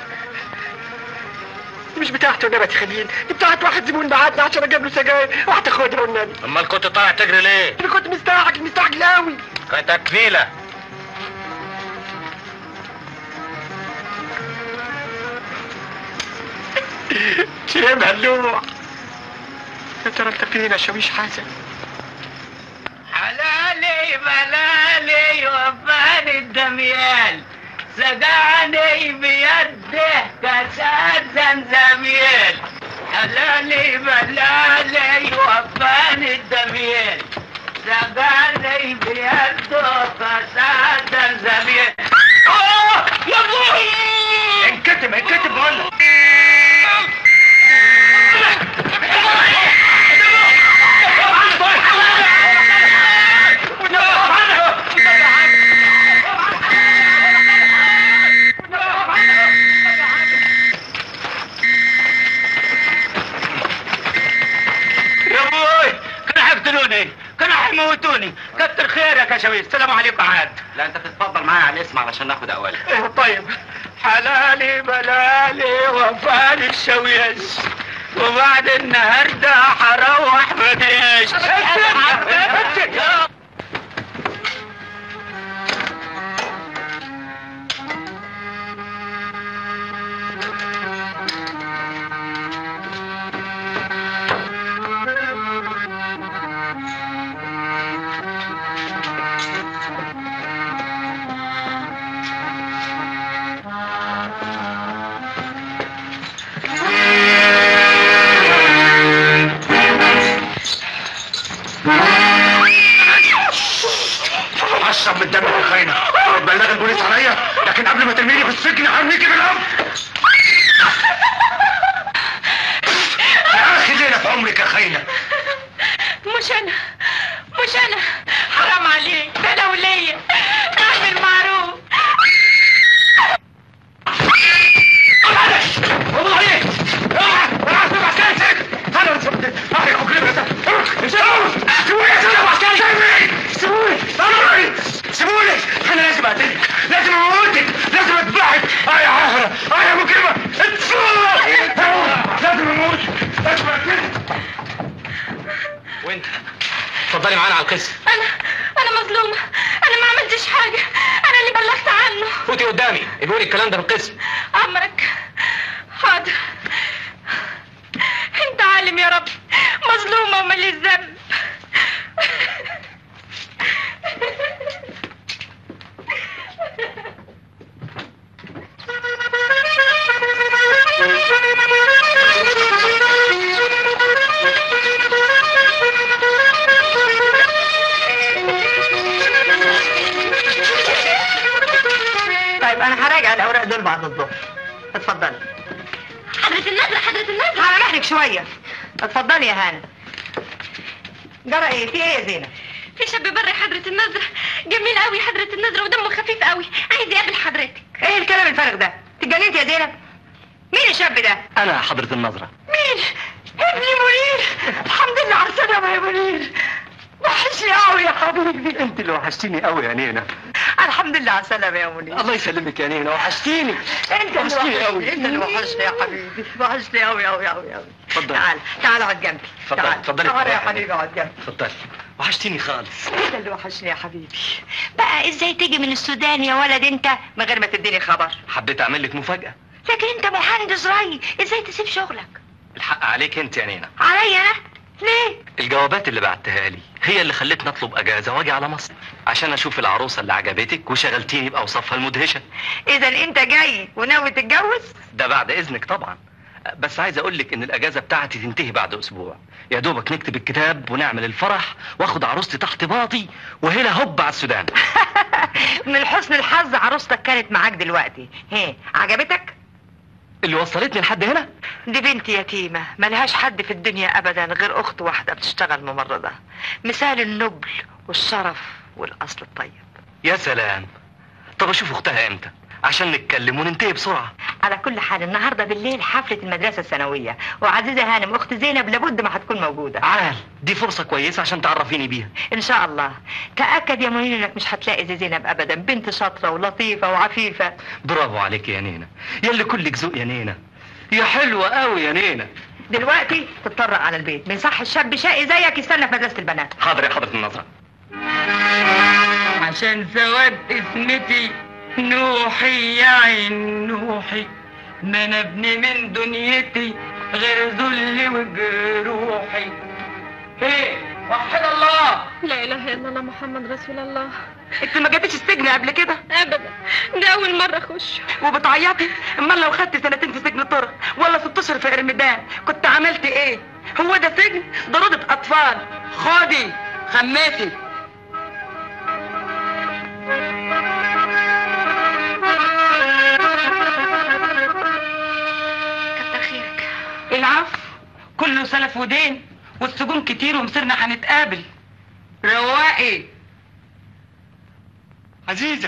مش بتاعته يا نبات خليل دي بتاعت واحد زبون بعتنا عشان اجيب له سجاير وهتاخدها والنبي امال كنت طالع تجري ليه؟ انا كنت مستعجل مستعجل قوي كانت تكفيله يا مهلوع يا ترى انت فين يا شاويش حسن حلالي ملالي وفاني الدميال سقعني بيده كاسات زمزميل حلالي ملالي وفاني الدميال سقعني بيده كاسات زمزميل أوه! يا ابوي انكتم انكتم بقول لك يا ابوي كانوا هيقتلوني كانوا هيموتوني كتر خيرك يا شاويش السلام عليكم عاد لا انت تتفضل معايا على الاسم علشان ناخد اقوالك إيه طيب حلالي بلالي وفاني الشويش وبعد النهارده هروح مدريش اشرب من دم الخاينه بلغ البوليس عليا لكن قبل ما ترميني في السجن هرميكي بالقبر يا اخي ليله في عمرك يا خاينه مش انا مش انا حرام عليك ده انا وليا اعمل معروف والله عليك انا اسمع عسكري انا سبت اخي حكري بس سيبوني يا سيدي عسكري سيبوني سيبوني سيبوني انا لازم اقتلك لازم اموتك لازم اذبحك اه يا عهرة اه يا مجرمة اتفوق لازم اموتك لازم اقتلك وانت اتفضلي معانا على القسم انا انا مظلومه انا ما عملتش حاجه انا اللي بلغت عنه فوتي قدامي قولي الكلام ده في القسم امرك حاضر انت عالم يا رب مظلومه وماليش ذنب طيب انا هراجع الاوراق دول بعد الظهر اتفضلي حضرة النزل حضرة النزل على مهلك شويه اتفضلي يا هانم جرى ايه في ايه يا زينب في شاب بري حضرة النزل جميل قوي حضرة النزل ودمه خفيف قوي عايز يقابل حضرتك ايه الكلام الفارغ ده اتجننت يا زينب مين الشاب ده انا حضرة النظرة مين ابني منير الحمد لله على السلامه يا منير وحشني قوي يا حبيبي انت اللي وحشتيني قوي يا نينا الحمد لله على السلامه يا منير الله يسلمك يا نينا وحشتيني انت اللي وحشتيني وحشني قوي. انت اللي وحشني يا حبيبي وحشني قوي قوي قوي قوي اتفضل. تعال تعال اقعد جنبي اتفضل، تعال. اتفضلي. تعال يا حبيبي اقعد جنبي اتفضلي وحشتيني خالص انت اللي وحشني يا حبيبي بقى ازاي تيجي من السودان يا ولد انت من غير ما تديني خبر حبيت اعمل لك مفاجأة لكن انت مهندس ري ازاي تسيب شغلك الحق عليك انت يا نينا عليا انا ليه الجوابات اللي بعتها لي هي اللي خلتني اطلب اجازة واجي على مصر عشان اشوف العروسة اللي عجبتك وشغلتيني باوصافها المدهشة اذا انت جاي وناوي تتجوز ده بعد اذنك طبعا بس عايز اقول لك ان الاجازة بتاعتي تنتهي بعد اسبوع يا دوبك نكتب الكتاب ونعمل الفرح واخد عروستي تحت باطي وهنا هوب على السودان من حسن الحظ عروستك كانت معاك دلوقتي هي عجبتك اللي وصلتني لحد هنا دي بنت يتيمة ملهاش حد في الدنيا أبدا غير أخت واحدة بتشتغل ممرضة مثال النبل والشرف والأصل الطيب يا سلام طب اشوف اختها امتى عشان نتكلم وننتهي بسرعه على كل حال النهارده بالليل حفله المدرسه الثانويه وعزيزه هانم اخت زينب لابد ما هتكون موجوده عال دي فرصه كويسه عشان تعرفيني بيها ان شاء الله تاكد يا منير انك مش هتلاقي زي زينب ابدا بنت شاطره ولطيفه وعفيفه برافو عليك يا نينا يا اللي كلك ذوق يا نينا يا حلوه قوي يا نينا دلوقتي تتطرق على البيت من صح الشاب شقي زيك يستنى في مدرسه البنات حاضر يا حضره النظره عشان سواد اسمتي نوحي يا عين نوحي ما انا ابني من دنيتي غير ذل وجروحي ايه وحد الله لا اله الا الله محمد رسول الله انت ما جاتش السجن قبل كده ابدا ده اول مره اخش وبتعيطي امال لو خدت سنتين في سجن الطرق ولا ست اشهر في ارمدان كنت عملت ايه هو ده سجن ده روضه اطفال خدي خماتي كتر خيرك العفو كله سلف ودين والسجون كتير ومصيرنا هنتقابل رواقي عزيزه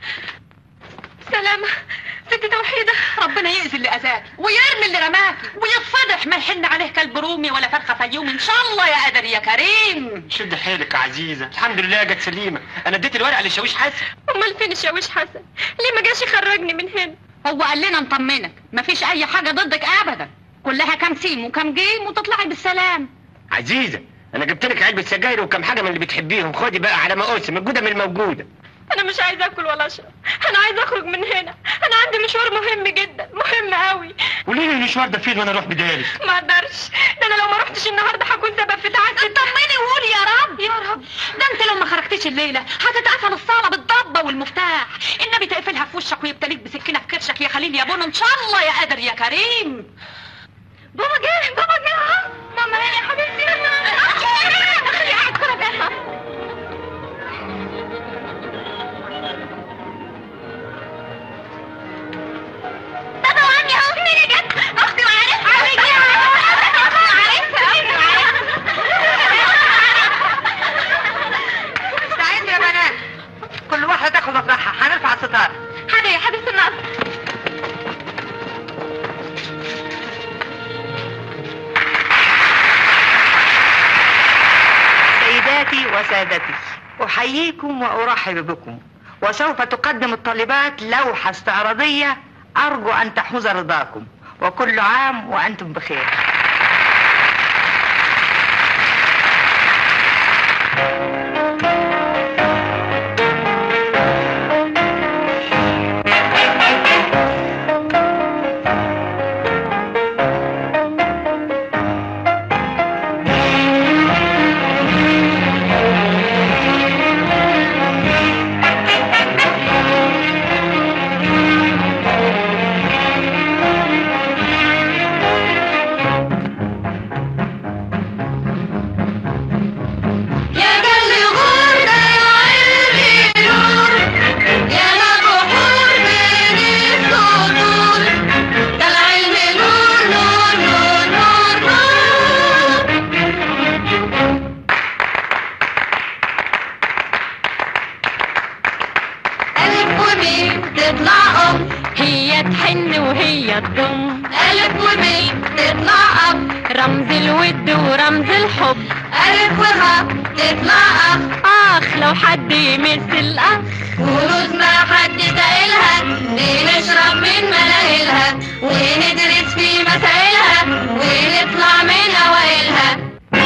سلامة ست توحيدة ربنا يأذي اللي أذاك ويرمي اللي رماك ويتفضح ما يحن عليه كلب رومي ولا فرخة فيوم إن شاء الله يا قدر يا كريم شد حيلك يا عزيزه الحمد لله جت سليمه انا اديت الورقه للشاويش حسن امال فين الشاويش حسن ليه ما جاش يخرجني من هنا هو قال لنا نطمنك مفيش أي حاجة ضدك أبدا كلها كام سيم وكام جيم وتطلعي بالسلام عزيزه انا جبت لك علبه سجاير وكم حاجه من اللي بتحبيهم خدي بقى على ما اقسم الجوده من الموجوده انا مش عايزه اكل ولا اشرب انا عايزه اخرج من هنا انا عندي مشوار مهم جدا مهم قوي قولي لي المشوار ده فين وانا اروح بدالي ما اقدرش ده انا لو ما رحتش النهارده هكون سبب في تعاسه طمني وقولي يا رب يا رب ده انت لو ما خرجتيش الليلة هتتقفل الصالة بالضبة والمفتاح النبي تقفلها في وشك ويبتليك بسكينة في كرشك يا خليل يا بونا ان شاء الله يا قادر يا كريم بابا جه بابا جه ماما يا حبيبتي خلي قاعد كرة بقى بابا وامي اهو مين جت اختي وعارفها استعدوا يا بنات كل واحدة تاخد مطرحها هنرفع الستار حاضر يا حبيبتي النصر سيداتي وسادتي أحييكم وأرحب بكم وسوف تقدم الطالبات لوحة استعراضية أرجو أن تحوز رضاكم وكل عام وأنتم بخير يا قلبي غردة يا عيني نور يا مبحور بين السطور ده العلم نور نور نور نور نور ألف وميم تطلع أم هي تحن وهي تضم ألف وميم تطلع أب رمز الود ورمز الحب ألف وها تطلع أخ أخ لو حد يمثل أخ كنوز ما حد سائلها نشرب من مناهلها وندرس في مسائلها ونطلع من أوائلها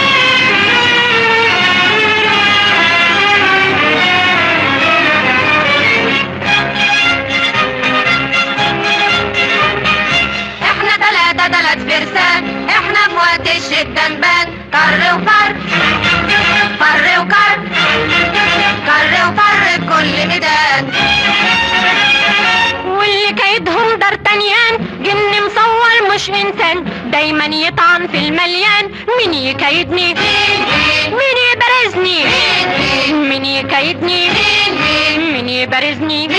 احنا تلاتة تلات فرسان احنا في وقت الشدة نبان كر وفر فر وكر كر وفر بكل ميدان واللي كيدهم دارتانيان جن مصور مش انسان دايما يطعن في المليان مين يكيدني مين يبرزني مين يكيدني مين يبرزني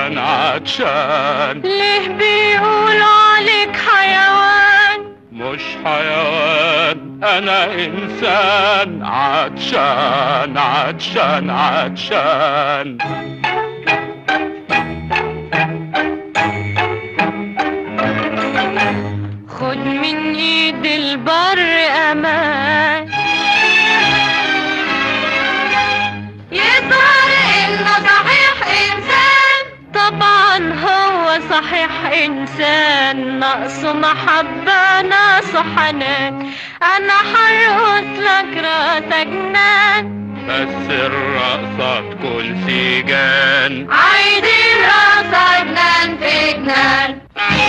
عطشان عطشان ليه بيقولوا عليك حيوان مش حيوان انا انسان عطشان عطشان عطشان خد من ايد البر امان يظهر انه صحيح انسان طبعا هو صحيح انسان ناقصه محبة ناقصه حنان انا حرقص لك راسك جنان بس الرقصة تكون سجان عايزين راسك جنان في جنان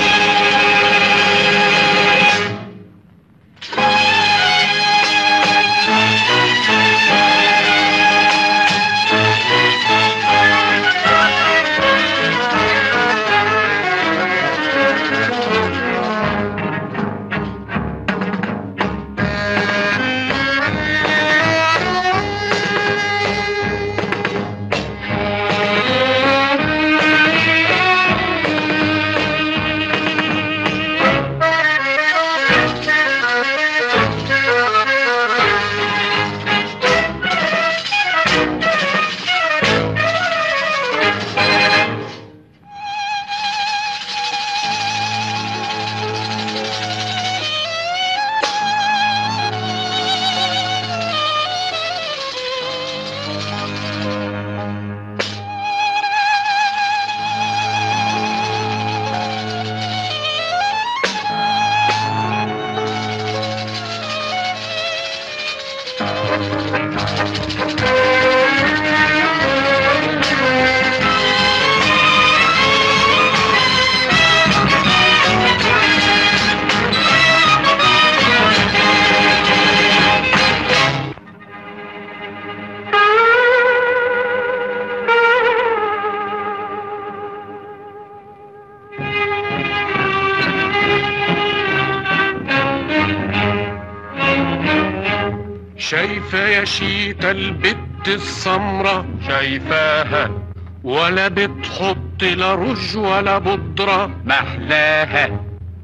شايفة يا شيتا البت السمرة شايفاها ولا بتحط لا رج ولا بودرة محلاها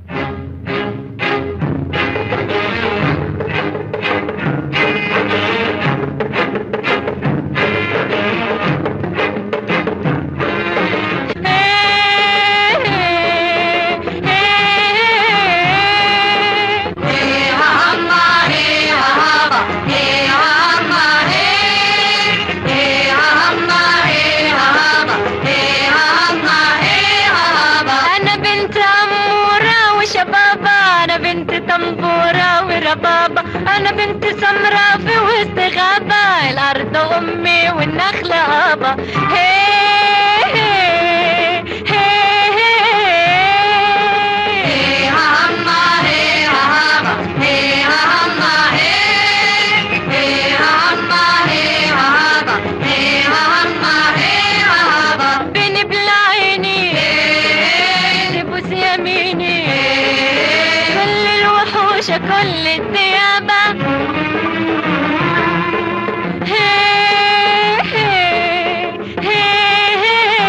أنا بنت أمورة وشبابة أنا بنت تنبورة وربابة أنا بنت سمرة في وسط غابة الأرض أمي والنخل أبا هي هي هي بيني بالعيني تبوس يميني كل الوحوش كل الديابة هي هي هي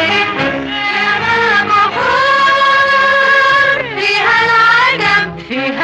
فيها العجب فيها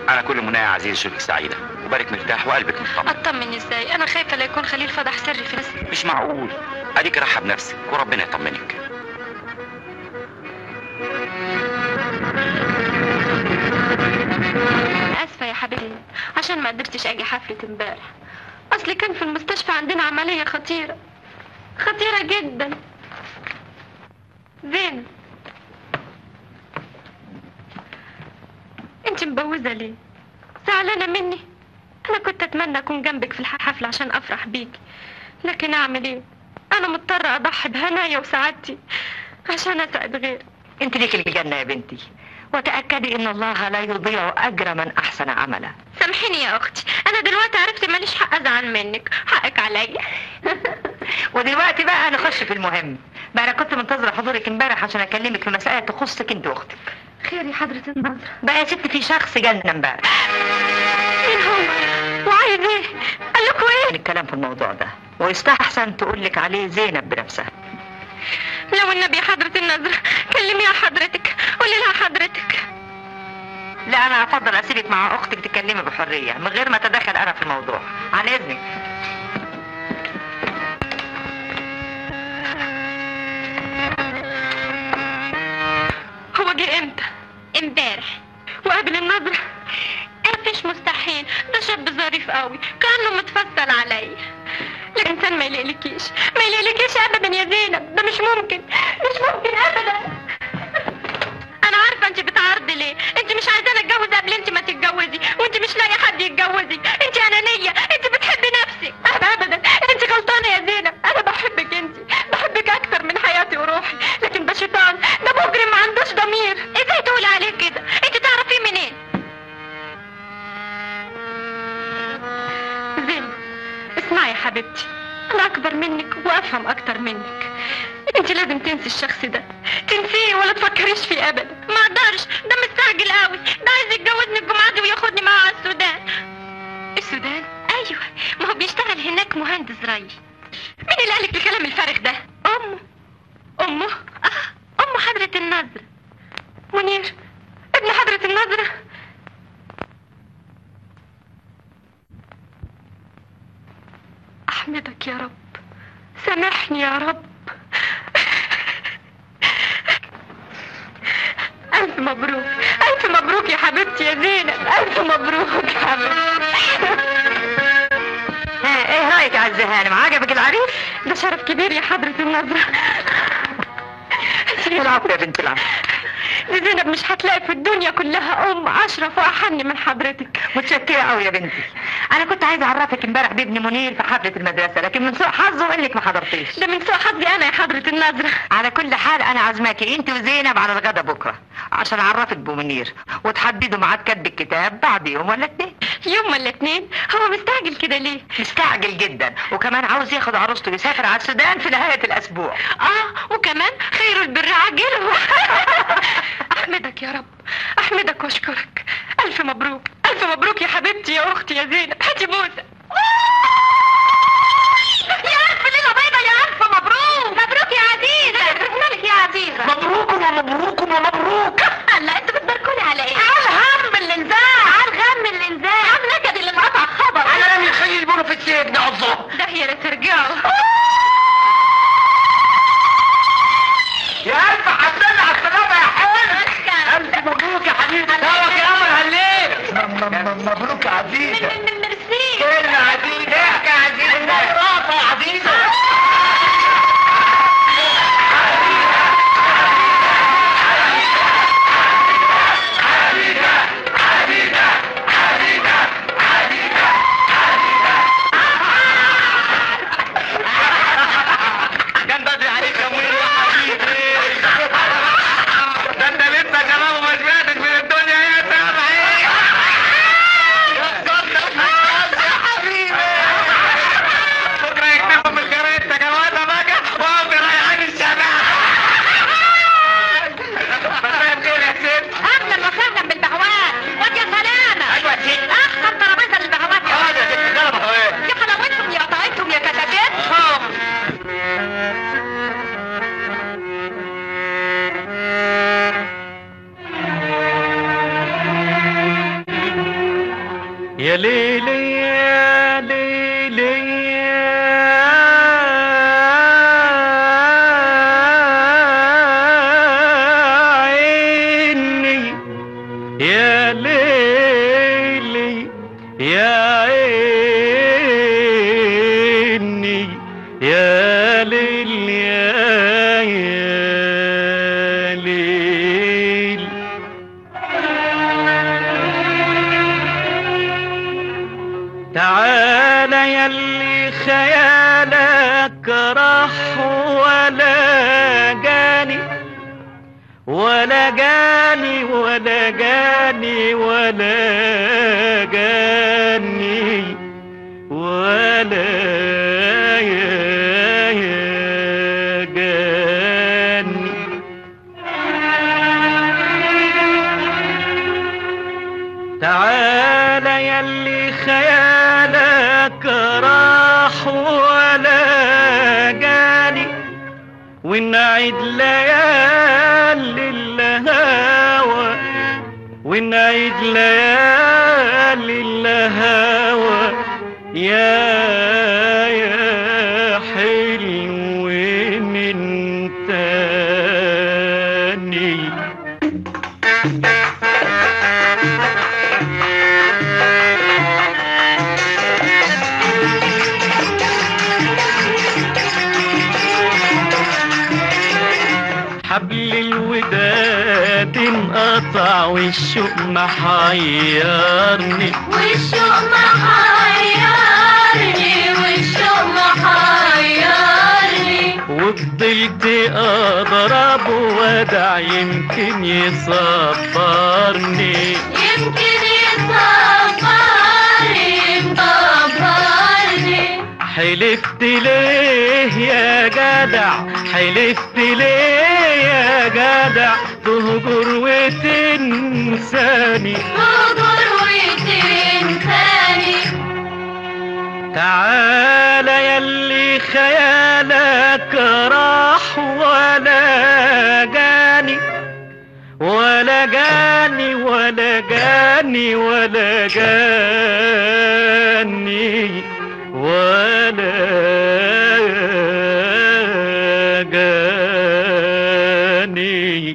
انا كل منايا عزيز اشوفك سعيده وبالك مرتاح وقلبك مطمن اطمن ازاي انا خايفه لا يكون خليل فضح سري في ناس مش معقول اديك راحه بنفسك وربنا يطمنك اسفه يا حبيبي عشان ما قدرتش اجي حفله امبارح اصلي كان في المستشفى عندنا عمليه خطيره خطيره جدا زين انت مبوزه ليه زعلانه مني انا كنت اتمنى اكون جنبك في الحفله عشان افرح بيكي لكن اعمل ايه انا مضطره اضحي بهنايا وسعادتي عشان اسعد غيري انت ليك الجنة يا بنتي وتأكدي ان الله لا يضيع اجر من احسن عملا سامحيني يا اختي انا دلوقتي عرفت ماليش حق ازعل منك حقك عليا ودلوقتي بقى نخش في المهم بقى انا كنت منتظرة حضورك امبارح عشان اكلمك في مسألة تخصك انت واختك خير يا حضرة النظر بقى يا ست في شخص جالنا امبارح مين هو وعايز ايه قال لكم ايه الكلام في الموضوع ده ويستحسن تقول لك عليه زينب بنفسها لو النبي يا حضرة النظر كلميها حضرتك قولي لها حضرتك لا انا افضل اسيبك مع اختك تتكلمي بحرية من غير ما اتدخل انا في الموضوع عن اذنك هو جه امتى امبارح وقابل النظرة مفيش مستحيل ده شاب ظريف قوي كانه متفصل عليا الانسان ما يلقلكيش ما يلقلكيش ابدا يا زينب ده مش ممكن مش ممكن ابدا انا عارفه انت بتعرضي ليه انت مش عايزاني اتجوز قبل انت ما تتجوزي وانت مش لاقي حد يتجوزك انت انانيه انت بتحبي نفسك ابدا انت غلطانه يا زينب انا بحبك انت بحبك اكتر من حياتي وروحي لكن ده شيطان ده مجرم ما عندوش ضمير ازاي تقول عليه كده انت تعرفيه منين زينب اسمعي يا حبيبتي انا اكبر منك وافهم اكتر منك انت لازم تنسي الشخص ده تنسيه ولا تفكريش فيه ابدا ما اقدرش ده مستعجل قوي ده عايز يتجوزني الجمعه دي وياخدني معاه على السودان السودان ايوه ما هو بيشتغل هناك مهندس ري مين اللي قالك الكلام الفارغ ده امه امه اه ام حضره النظر منير ابن حضره النظره احمدك يا رب سامحني يا رب ألف مبروك ألف مبروك يا حبيبتي يا زينب ألف مبروك يا حبيبتي ها ايه رايك يا عز هانم عجبك العريس ده شرف كبير يا حضرة النظرة العفو يا بنت العفو دي زينب مش هتلاقي في الدنيا كلها أم أشرف وأحن من حضرتك متشكرة قوي يا بنتي انا كنت عايزة اعرفك امبارح بابن منير في حفلة المدرسة لكن من سوء حظه انك ما حضرتيش ده من سوء حظي أنا يا حضرة النظرة على كل حال انا عازماكي انت وزينب على الغدا بكرة عشان اعرفك بمنير وتحددوا ميعاد كتب الكتاب بعد يوم ولا اتنين يوم ولا اتنين هو مستعجل كده ليه مستعجل جدا وكمان عاوز ياخد عروسته ويسافر على السودان في نهاية الاسبوع اه وكمان خير البر عاجله احمدك يا رب احمدك واشكرك الف مبروك الف مبروك يا حبيبتي يا اختي يا زينب هاتي بوسه يا الف ليله بيضه يا الف مبروك مبروك يا عزيزه مالك يا عزيزه مبروك ومبروك ومبروك هلا انتوا بتباركوني على ايه على الهم اللي انزاع على الغم اللي انزاع على النكد اللي انقطع خبر على رمي الخيل البونو في السجن الله ده هي لا ترجعوا يا ألف حسن على السلامة يا حلو ألف مبروك يا حبيبي سوا يا قمر هالليل مبروك يا عزيزة ميرسي كلمة عزيزة احكي يا عزيزة رافع يا عزيزة كان بدري عليك يا منير يا حبيبي ده انت لسه كمان ما سمعتش من الدنيا يا سامعي يا ليلي يا ليلي يا عيني يا ليلي يا عيني يا ليل يا يا ليل تعال يلي خيالك راح ولا جاني ولا جاني ولا جاني ولا جاني ولا يا يا جاني تعال يلي خيالك راح ولا جاني ونعيد ليالي الهوى ونعيد ليالي الهوى يا يا حلو من تاني حبل الوداد انقطع والشوق محيرني والشوق محيرني والشوق محيرني وفضلت اضرب ودع يمكن يصبرني يمكن يصبرني مصبرني حلفت ليه يا جدع حلفت ليه يا جدع تهجر وتنساني تغدر وتنساني تعال يلي خيالك راح ولا جاني ولا جاني ولا جاني ولا جاني ولا جاني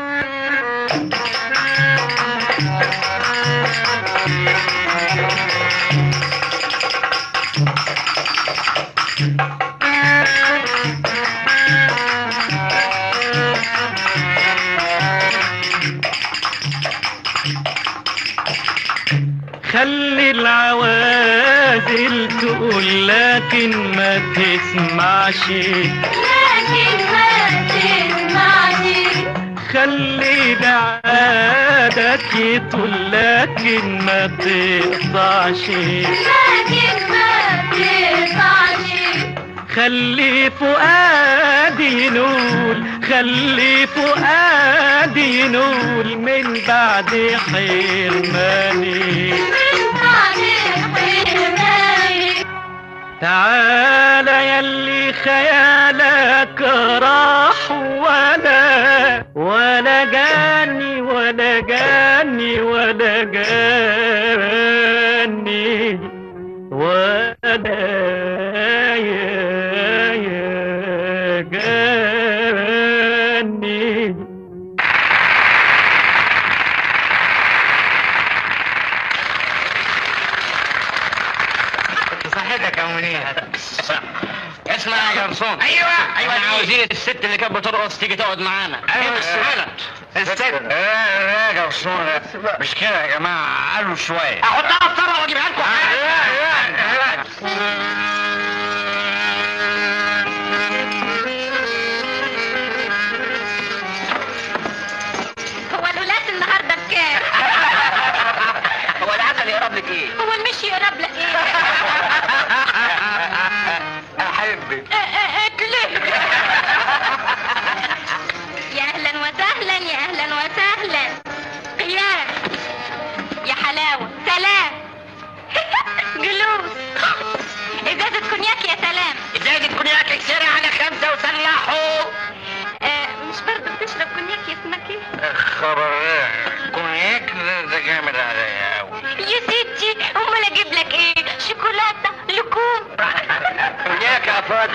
خلي العوازل تقول لكن ما تسمعش لكن ما تسمعني خلي دعادك يطول لكن ما تقطعش لكن ما تسمعني خلي فؤادي ينول خلي فؤادي ينول من بعد حرماني من بعد حرماني تعال يلي خيالك راح ولا ولا جاني ولا جاني ولا جاني ولا يا يا جاني صحتك يا منير اسمع يا جرسون ايوه ايوه احنا عاوزين الست اللي كانت بترقص تيجي تقعد معانا ايوه الست الست يا جرسون مش كده يا جماعه قالوا شويه احطها في طبق واجيبها لكم هو الولاس النهارده بكام؟ هو العسل يقرب لك ايه؟ هو المشي يقرب لك ايه؟ احبك اكلي يا اهلا وسهلا يا اهلا وسهلا قيام يا حلاوه سلام جلوس ازازه كونياك يا سلام ازازه كونياك اكسرها على خمسه وصلحوا آه مش برضه بتشرب كونياك يا اسمك ايه؟ خبر كونياك ده- ده جامد عليا قوي يا ستي هم اتفضل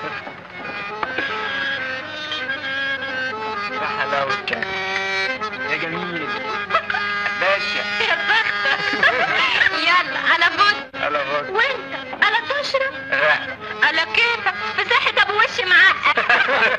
يا حلاوتك يا جميل باشا يا بختك يلا على فوت على فوق وانت على تشرب لا على كيفك في صحة ابو وش معقد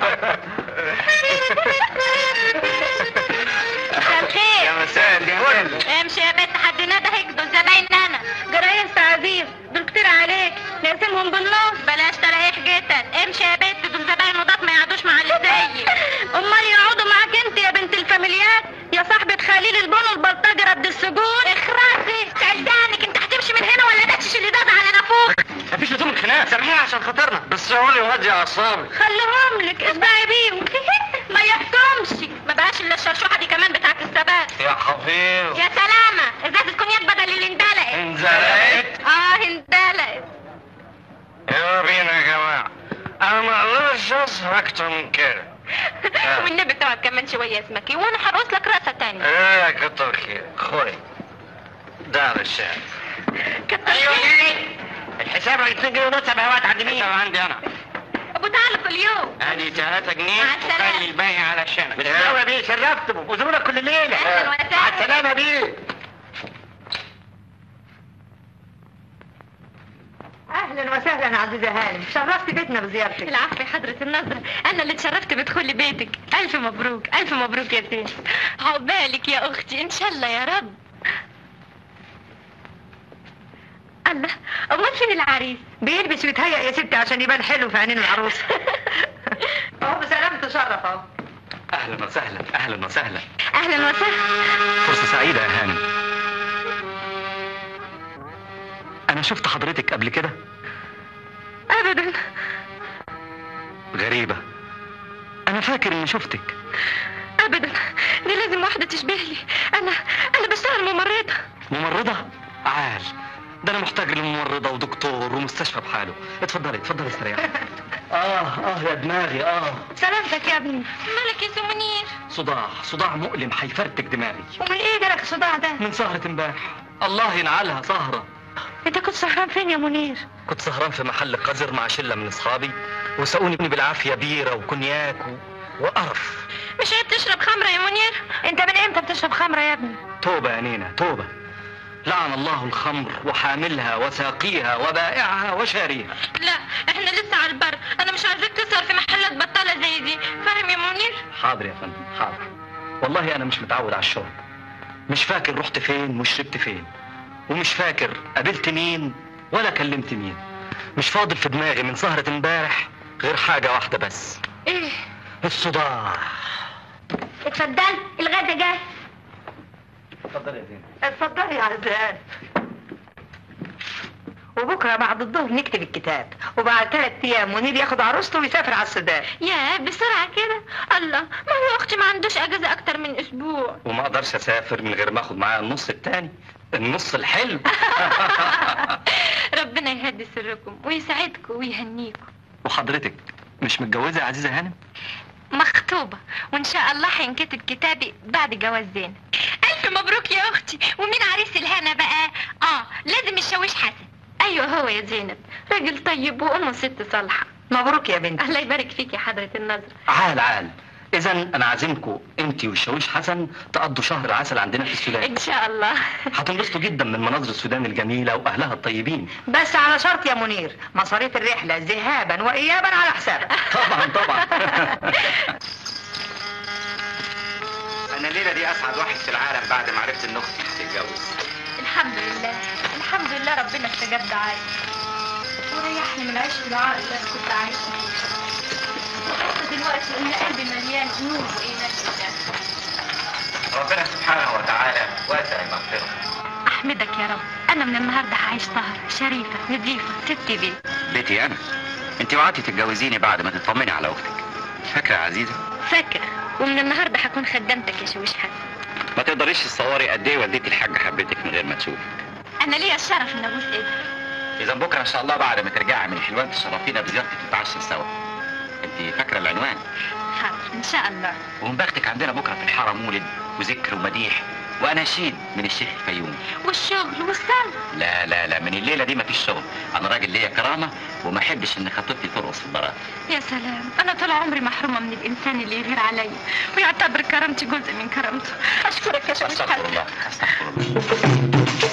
مساء الخير يا مساء الفل امشي يا بنت حد نادى هيك دول زباين انا جرايس عزيز دول كتير عليك نقسمهم بالنص بلاش تلاقيح جدا امشي يا بنت دول زباين وضات ما يقعدوش مع اللي زيي امال يقعدوا معاك انت يا بنت الفاميليات يا صاحبة خليل البون والبلطجي رد السجون اخرسي تعدانك انت هتمشي من هنا ولا داتش اللي داز على نافوخ مفيش لزوم الخناق سامحيني عشان خاطرنا بس قولي وهدي اعصابي خليهم لك اسمعي بيهم ما يحكمش ما بقاش الا الشرشوحه دي كمان بتاعت الثبات يا حفيظ يا سلامة ازازة كونياك بدل اللي اندلقت انزلقت اه اندلقت يلا بينا يا جماعة انا ما اقدرش اسهر اكتر من كده والنبي تقعد كمان شوية اسمك ايه وانا هرقص لك رقصة تانية لا كتر خير خوري ده على الشارع كتر خيرك الحساب على 2 جنيه ونص يا وقت عند مين؟ عندي انا ابو تعالى كل يوم ادي 3 جنيه مع السلامة. وخلي الباقي على الشنب بالسلامة بيه شرفتم وزورك كل ليلة أهلاً وسهلاً. مع السلامة بيه اهلا وسهلا عزيزه هانم شرفت بيتنا بزيارتك العفو يا حضرة النظر انا اللي اتشرفت بدخولي بيتك الف مبروك الف مبروك يا زين عقبالك يا اختي ان شاء الله يا رب الله امال فين العريس بيلبس ويتهيأ يا ستي عشان يبان حلو في عينين العروسه اهو بسلامته شرف اهو اهلا وسهلا اهلا وسهلا اهلا وسهلا فرصة سعيدة يا هانم أنا شفت حضرتك قبل كده ابدا غريبة أنا فاكر إني شفتك ابدا دي لازم واحدة تشبه لي انا انا بشتغل ممرضة ممرضة عال ده أنا محتاج لممرضة ودكتور ومستشفى بحاله اتفضلي اتفضلي استريحي آه آه يا دماغي آه سلامتك يا ابني مالك يا سي منير صداع صداع مؤلم هيفرتك دماغي ومن ايه جالك الصداع ده من سهرة امبارح الله ينعلها سهرة انت كنت سهران فين يا منير كنت سهران في محل قذر مع شلة من أصحابي وسقوني بالعافية بيرة وكونياك و... وقرف مش عيب تشرب خمرة يا منير انت من امتى بتشرب خمره يا ابني توبة يا نينا توبة لعن الله الخمر وحاملها وساقيها وبائعها وشاريها لا احنا لسه على البر انا مش عايزاك تسهر في محلات بطالة زي دي فاهم يا منير حاضر يا فندم حاضر والله أنا مش متعود على الشرب مش فاكر رحت فين وشربت فين ومش فاكر قابلت مين ولا كلمت مين مش فاضل في دماغي من سهرة امبارح غير حاجة واحدة بس ايه الصداع اتفضل الغدا جاي اتفضل يا زينب اتفضلي يا عزيزان وبكره بعد الظهر نكتب الكتاب وبعد ثلاث ايام منير ياخد عروسته ويسافر على السودان يا بسرعة كده الله ما هو اختي ما عندوش اجازة اكتر من اسبوع وما اقدرش اسافر من غير ما اخد معايا النص التاني النص الحلو ربنا يهدي سركم ويسعدكم ويهنيكم وحضرتك مش متجوزة يا عزيزة هانم مخطوبة وان شاء الله هينكتب كتابي بعد جواز زينب الف مبروك يا اختي ومين عريس الهنا بقى اه لازم الشاويش حسن ايوه هو يا زينب راجل طيب وامه ست صالحة مبروك يا بنتي الله يبارك فيك يا حضرة النظر عال عال اذا انا عازمكم انت والشاويش حسن تقضوا شهر العسل عندنا في السودان ان شاء الله هتنبسطوا جدا من مناظر السودان الجميلة واهلها الطيبين بس على شرط يا منير مصاريف الرحله ذهابا وايابا على حسابك طبعا طبعا انا الليله دي اسعد واحد في العالم بعد ما عرفت ان اختي هتتجوز الحمد لله الحمد لله ربنا استجاب دعائي وريحني من العيش العائل اللي أنا كنت عايشه وحاسه دلوقتي ان قلبي مليان نور وايمان بالله ربنا سبحانه وتعالى واسع المغفره احمدك يا رب انا من النهارده هعيش طاهره شريفه نظيفه ست بيت بيتي انا انت وعدتي تتجوزيني بعد ما تطمني على اختك فاكرة يا عزيزة فاكر ومن النهارده هكون خدامتك يا شويش حسن ما تقدريش تصوري قد ايه والدتي الحاجة حبيتك من غير ما تشوفك انا ليا الشرف ان ابوس ايدك اذا بكره ان شاء الله بعد ما ترجعي من حلوان تشرفينا بزيارتك نتعشى سوا انت فاكره العنوان حاضر ان شاء الله ومن بختك عندنا بكره في الحاره مولد وذكر ومديح واناشيد من الشيخ الفيوم والشغل والسلام لا لا لا من الليله دي مفيش شغل انا راجل ليا كرامه وما احبش ان خطيبتي ترقص في البارات يا سلام انا طول عمري محرومه من الانسان اللي يغير عليا ويعتبر كرامتي جزء من كرامته اشكرك يا شيخ استغفر الله استغفر الله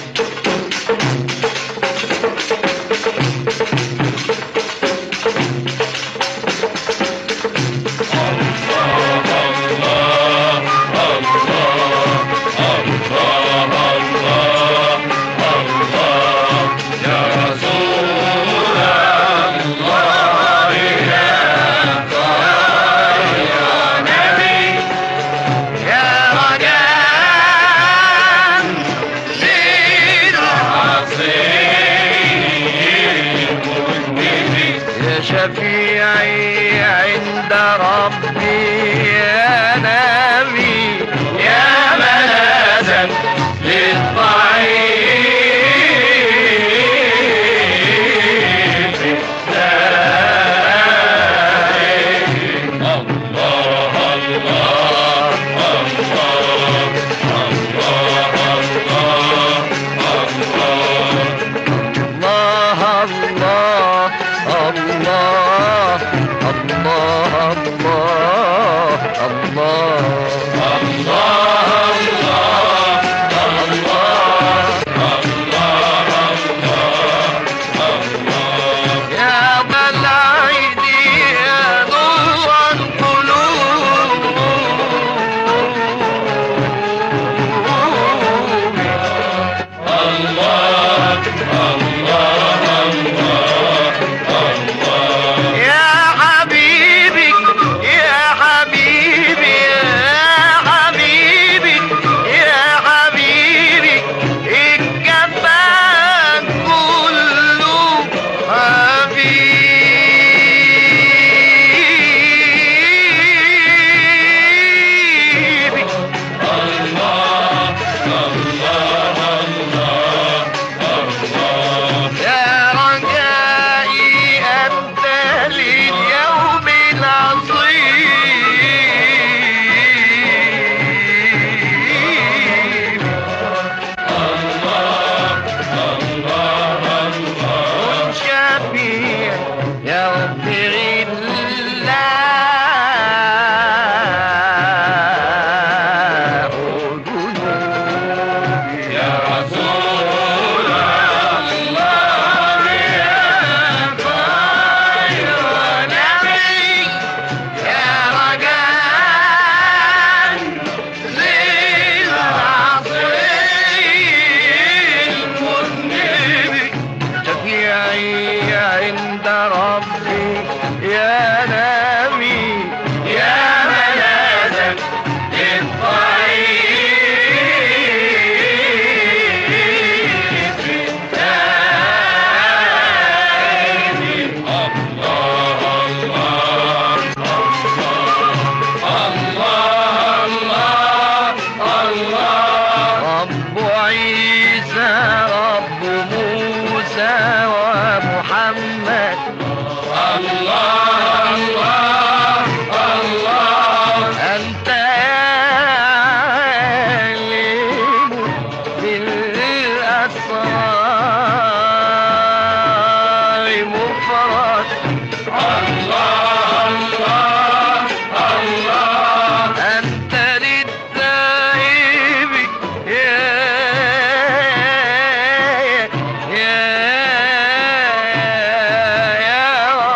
يا شفيعي عند ربي يا نبي يا ملاذا للضعيف الله الله الله الله الله الله الله الله يا بلعيد يا نور القلوب يا حبيبي يا حبيبي يا حبيبي يا حبيبي الجبان كله حبيبي يا رجائي أنت لليوم العظيم كن شفيع يغفر الله ذنوبي يا رسول الله يا خير نبي يا رجاء للعصير المذنب شفيعي عند ربي يا نبي يا ملاذا للضعيف رب عيسى رب موسى ومحمد الله الله الله أنت عالم بالأسرار مفرد الله الله الله أنت للتائب يا يا يا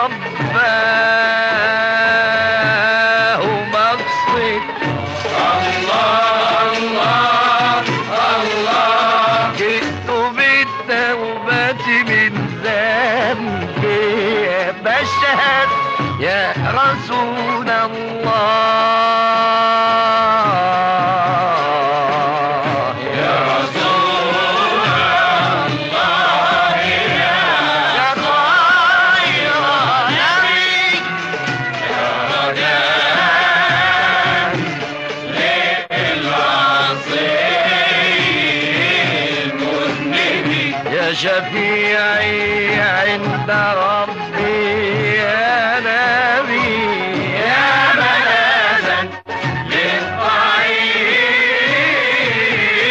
رباه مقصد الله الله الله جئت بالتوبة من ذنبي بشهد يا رسول الله يا رسول الله يا خير نبي يا رجاء للعصير المذنب يا شفيعي عند ربي يا نبي يا ملاذا للضعيف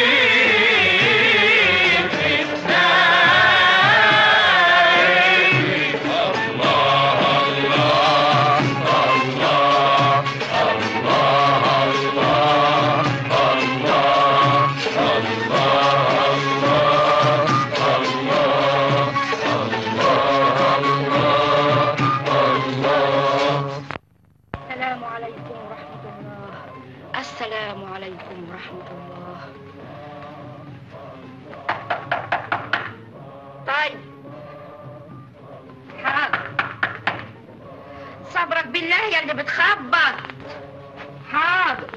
اللي بتخبط حاضر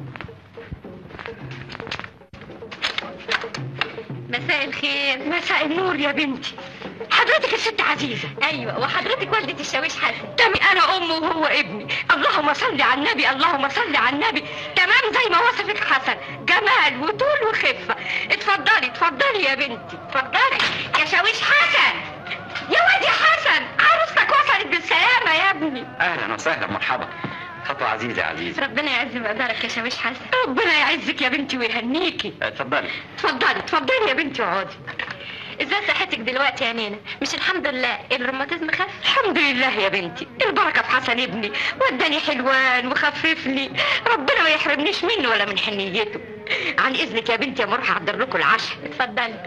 مساء الخير مساء النور يا بنتي حضرتك الست عزيزة أيوة وحضرتك والدة الشاويش حسن تمام أنا أمه وهو ابني اللهم صل على النبي اللهم صل على النبي تمام زي ما وصفك حسن جمال وطول وخفة اتفضلي اتفضلي يا بنتي اتفضلي يا شاويش حسن يا واد يا حسن عروستك وصلت بالسلامة يا ابني اهلا وسهلا مرحبا خطوه عزيزه يا عزيزه ربنا يعز مقدارك يا شاويش حسن ربنا يعزك يا بنتي ويهنيكي اتفضلي اتفضلي اتفضلي يا بنتي اقعدي ازاي صحتك دلوقتي يا نينا مش الحمد لله الروماتيزم خف الحمد لله يا بنتي البركه في حسن ابني وداني حلوان وخففني ربنا ما يحرمنيش منه ولا من حنيته عن اذنك يا بنتي يا اروح احضر لكم العشاء اتفضلي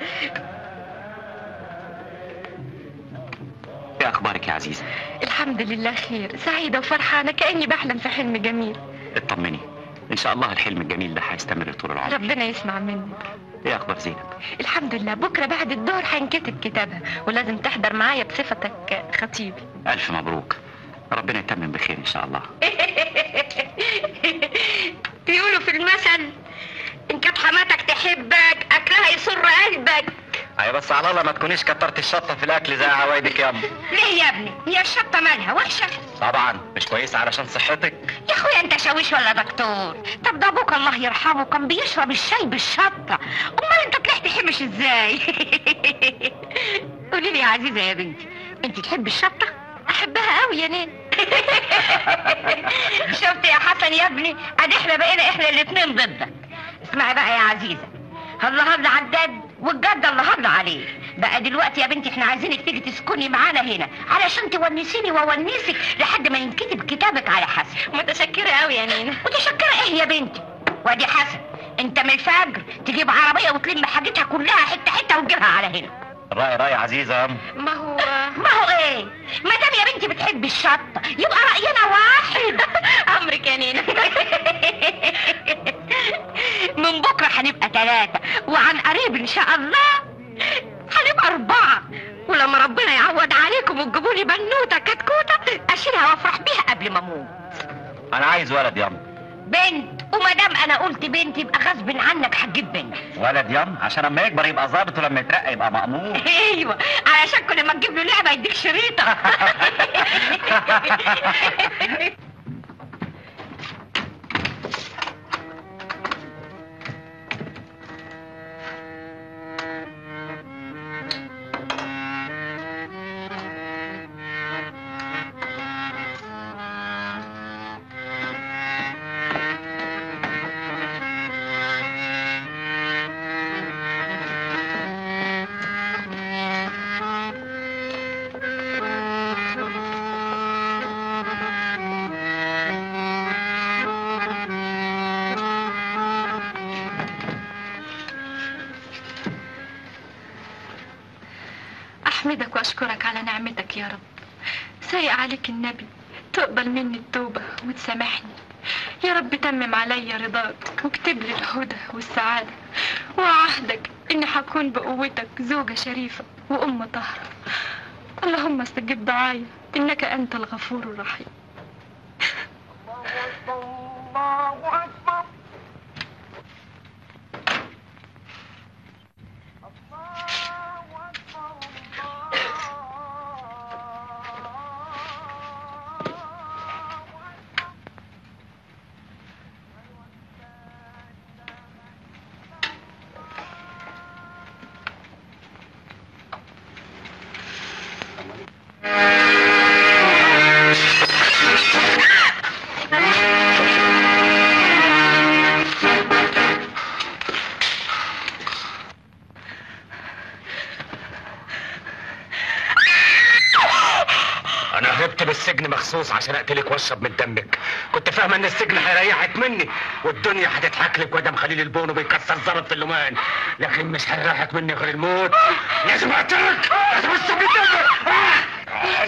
ايه اخبارك يا عزيزه الحمد لله خير سعيده وفرحانه كاني بحلم في حلم جميل اطمني ان شاء الله الحلم الجميل ده هيستمر طول العمر ربنا يسمع منك ايه اخبار زينب الحمد لله بكره بعد الظهر هينكتب كتابها ولازم تحضر معايا بصفتك خطيبي الف مبروك ربنا يتمم بخير ان شاء الله بيقولوا في المثل ان كانت حماتك تحبك اكلها يسر قلبك ايوه بس على الله ما تكونيش كترت الشطه في الاكل زي عوايدك ياما ليه يا ابني هي الشطه مالها وحشه طبعا مش كويسه علشان صحتك يا اخويا انت شاويش ولا دكتور طب ده ابوك الله يرحمه كان بيشرب الشاي بالشطه امال انت طلعت حمش ازاي قولي لي يا عزيزه يا بنتي انت تحبي الشطه احبها قوي يا نين شفت يا حسن يا ابني ادي احنا بقينا احنا الاثنين ضدك اسمعي بقى يا عزيزه هلا هلا على الجد والجد الله هلا عليه بقى دلوقتي يا بنتي احنا عايزينك تيجي تسكني معانا هنا علشان تونسيني واونسك لحد ما ينكتب كتابك على حسن متشكره قوي يا نينا متشكره ايه يا بنتي وادي حسن انت من الفجر تجيب عربيه وتلم حاجتها كلها حته حته وتجيبها على هنا الراي راي عزيزه ياما ما هو ما هو ايه ما دام يا بنتي بتحبي الشطه يبقى راينا واحد امرك يا نينا من بكره هنبقى ثلاثه وعن قريب ان شاء الله هنبقى اربعه ولما ربنا يعوض عليكم وتجيبوا لي بنوته كتكوته اشيلها وافرح بيها قبل ما اموت انا عايز ولد ياما بنت وما دام انا قلت بنت يبقى غصب عنك هتجيب بنت ولد ياما عشان لما يكبر يبقى ظابط ولما يترقى يبقى مأمور ايوه علشان كل ما تجيب له لعبه يديك شريطه احمدك واشكرك على نعمتك يا رب سايق عليك النبي تقبل مني التوبة وتسامحني يا رب تمم عليا رضاك واكتب لي الهدى والسعادة وعهدك اني هكون بقوتك زوجة شريفة وام طاهرة اللهم استجب دعايا انك انت الغفور الرحيم انا هربت من السجن مخصوص عشان اقتلك واشرب من دمك كنت فاهمه ان السجن هيريحك مني والدنيا هتضحك لك وادم خليل البونو بيكسر زلط في اللومان لكن مش هيريحك مني غير الموت لازم اقتلك لازم اشرب من دمك آه.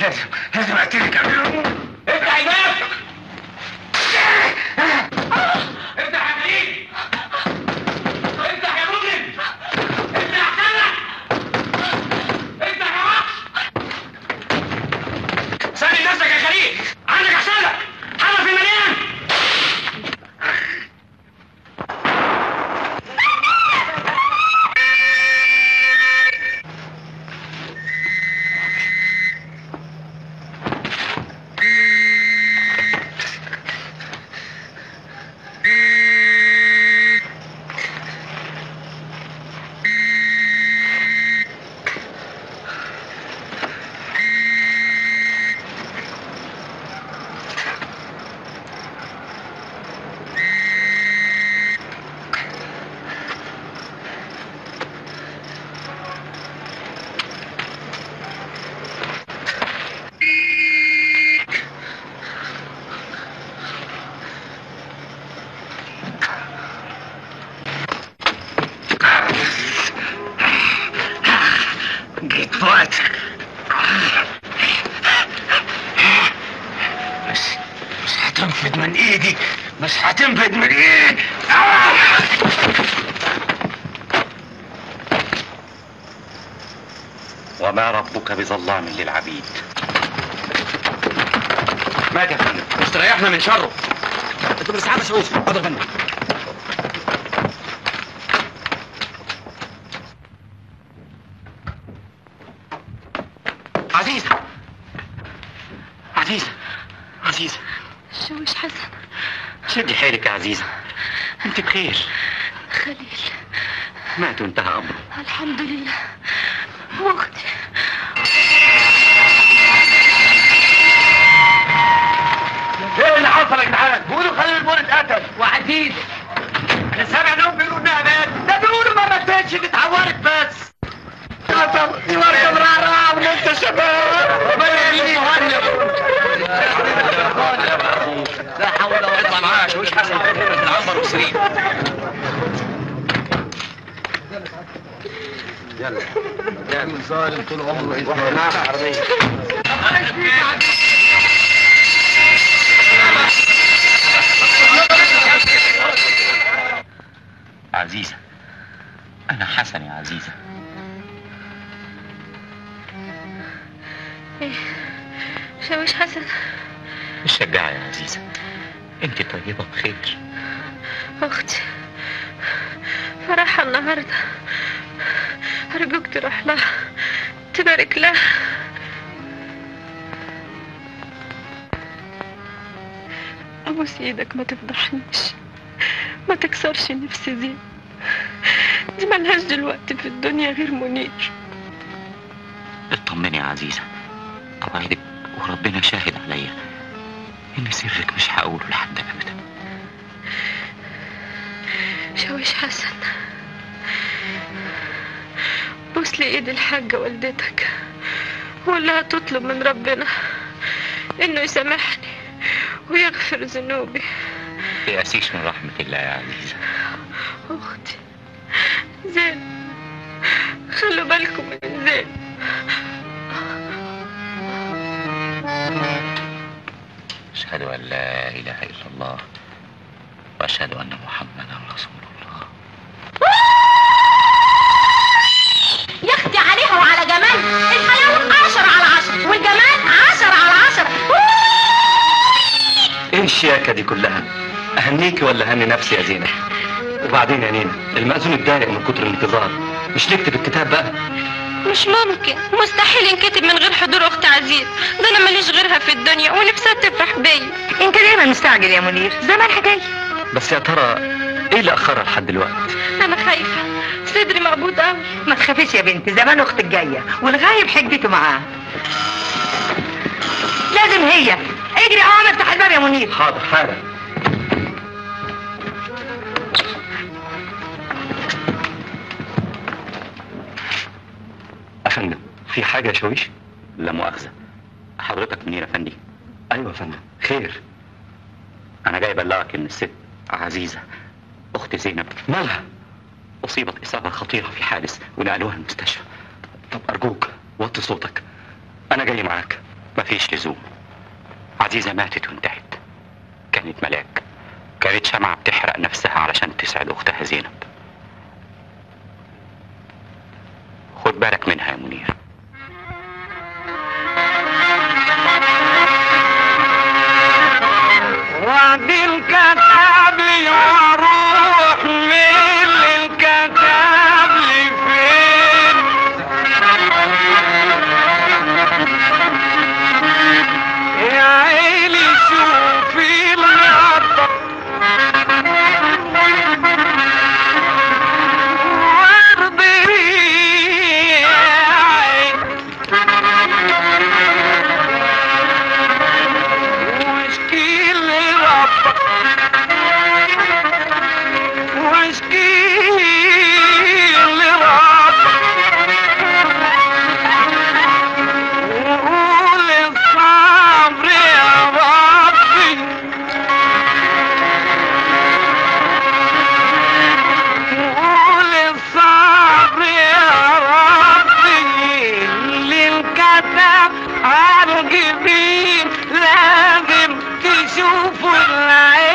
لازم لازم اقتلك قبل افتح الباب افتح يا خليل افتح يا مجرم افتح سنة افتح يا وحش سلم نفسك يا خليل عندك حسابك حرف المليان جيت في وقتك بس مش هتنفد من ايدي مش هتنفد من ايدي وما ربك بظلام للعبيد مات يا فندم استريحنا من شره اطلب الاسعاف يا شوف اتفضل يا فندم عزيزة عزيزة عزيزة شوش حسن شدي حيلك يا عزيزة انت بخير خليل مات وانتهى امره الحمد لله واختي ايه اللي حصل يا جدعان؟ بيقولوا خليل البول اتقتل وعزيز انا سامع انهم بيقولوا انها مات ده بيقولوا ما ماتتش دي اتعورت بس دي مركب رعرع ولسه شباب ربنا يديني مهند لا حول ولا قوه اطلع معاه شوش حسن في العنبر والسرير يلا يعمل ظالم طول عمره واحنا معاه عربيه عزيزة انا حسن يا عزيزة ايه شوش حسن الشجاعة يا عزيزة انت طيبة بخير اختي فرحها النهارده ارجوك تروح لها تبارك لها ابوس ايدك ما تفضحنيش ما تكسرش نفسي دي دي ملهاش دلوقتي في الدنيا غير منير اطمني يا عزيزة اوعدك وربنا شاهد عليا ان سرك مش هقوله لحد ابدا شوش حسن بوس لي ايد الحاجة والدتك وقول لها تطلب من ربنا انه يسامحني ويغفر ذنوبي تيأسيش من رحمة الله يا عزيزة اختي زين خلوا بالكم من زين أشهد أن لا إله إلا الله وأشهد أن محمدا رسول الله يا اختي عليها وعلى جمال الحلاوة عشرة على عشرة والجمال عشرة على عشرة ايه الشياكة دي كلها اهنيكي ولا اهني نفسي يا زينب وبعدين يا نينا المأذون اتضايق من كتر الانتظار مش نكتب الكتاب بقى مش ممكن مستحيل ينكتب من غير حضور اخت عزيز ده انا ماليش غيرها في الدنيا ونفسها تفرح بيا انت دايما مستعجل يا منير زمانها جاي بس يا ترى ايه اللي اخرها لحد دلوقتي انا خايفه صدري مقبوض قوي ما تخافيش يا بنتي زمان اختك جايه والغايب حجته معاه لازم هي اجري قوم افتح الباب يا منير حاضر حالا افندم في حاجة يا شويش لا مؤاخذة حضرتك منير أفندي ايوه يا فندم خير أنا جاي أبلغك إن الست عزيزة أخت زينب مالها أصيبت إصابة خطيرة في حادث ونقلوها المستشفى طب ارجوك وطي صوتك انا جاي معاك مفيش لزوم عزيزة ماتت وانتهت كانت ملاك كانت شمعة بتحرق نفسها علشان تسعد أختها زينب خد بالك منها يا منير وبعدين كتب لي واروح من اللي كتب لي فين يا عيني شوفي الغطا واشكي لربك واشكي لربك وقول الصبر يا ربي وقول الصبر يا ربي اللي انكتب على الجبين لازم تشوفوا العين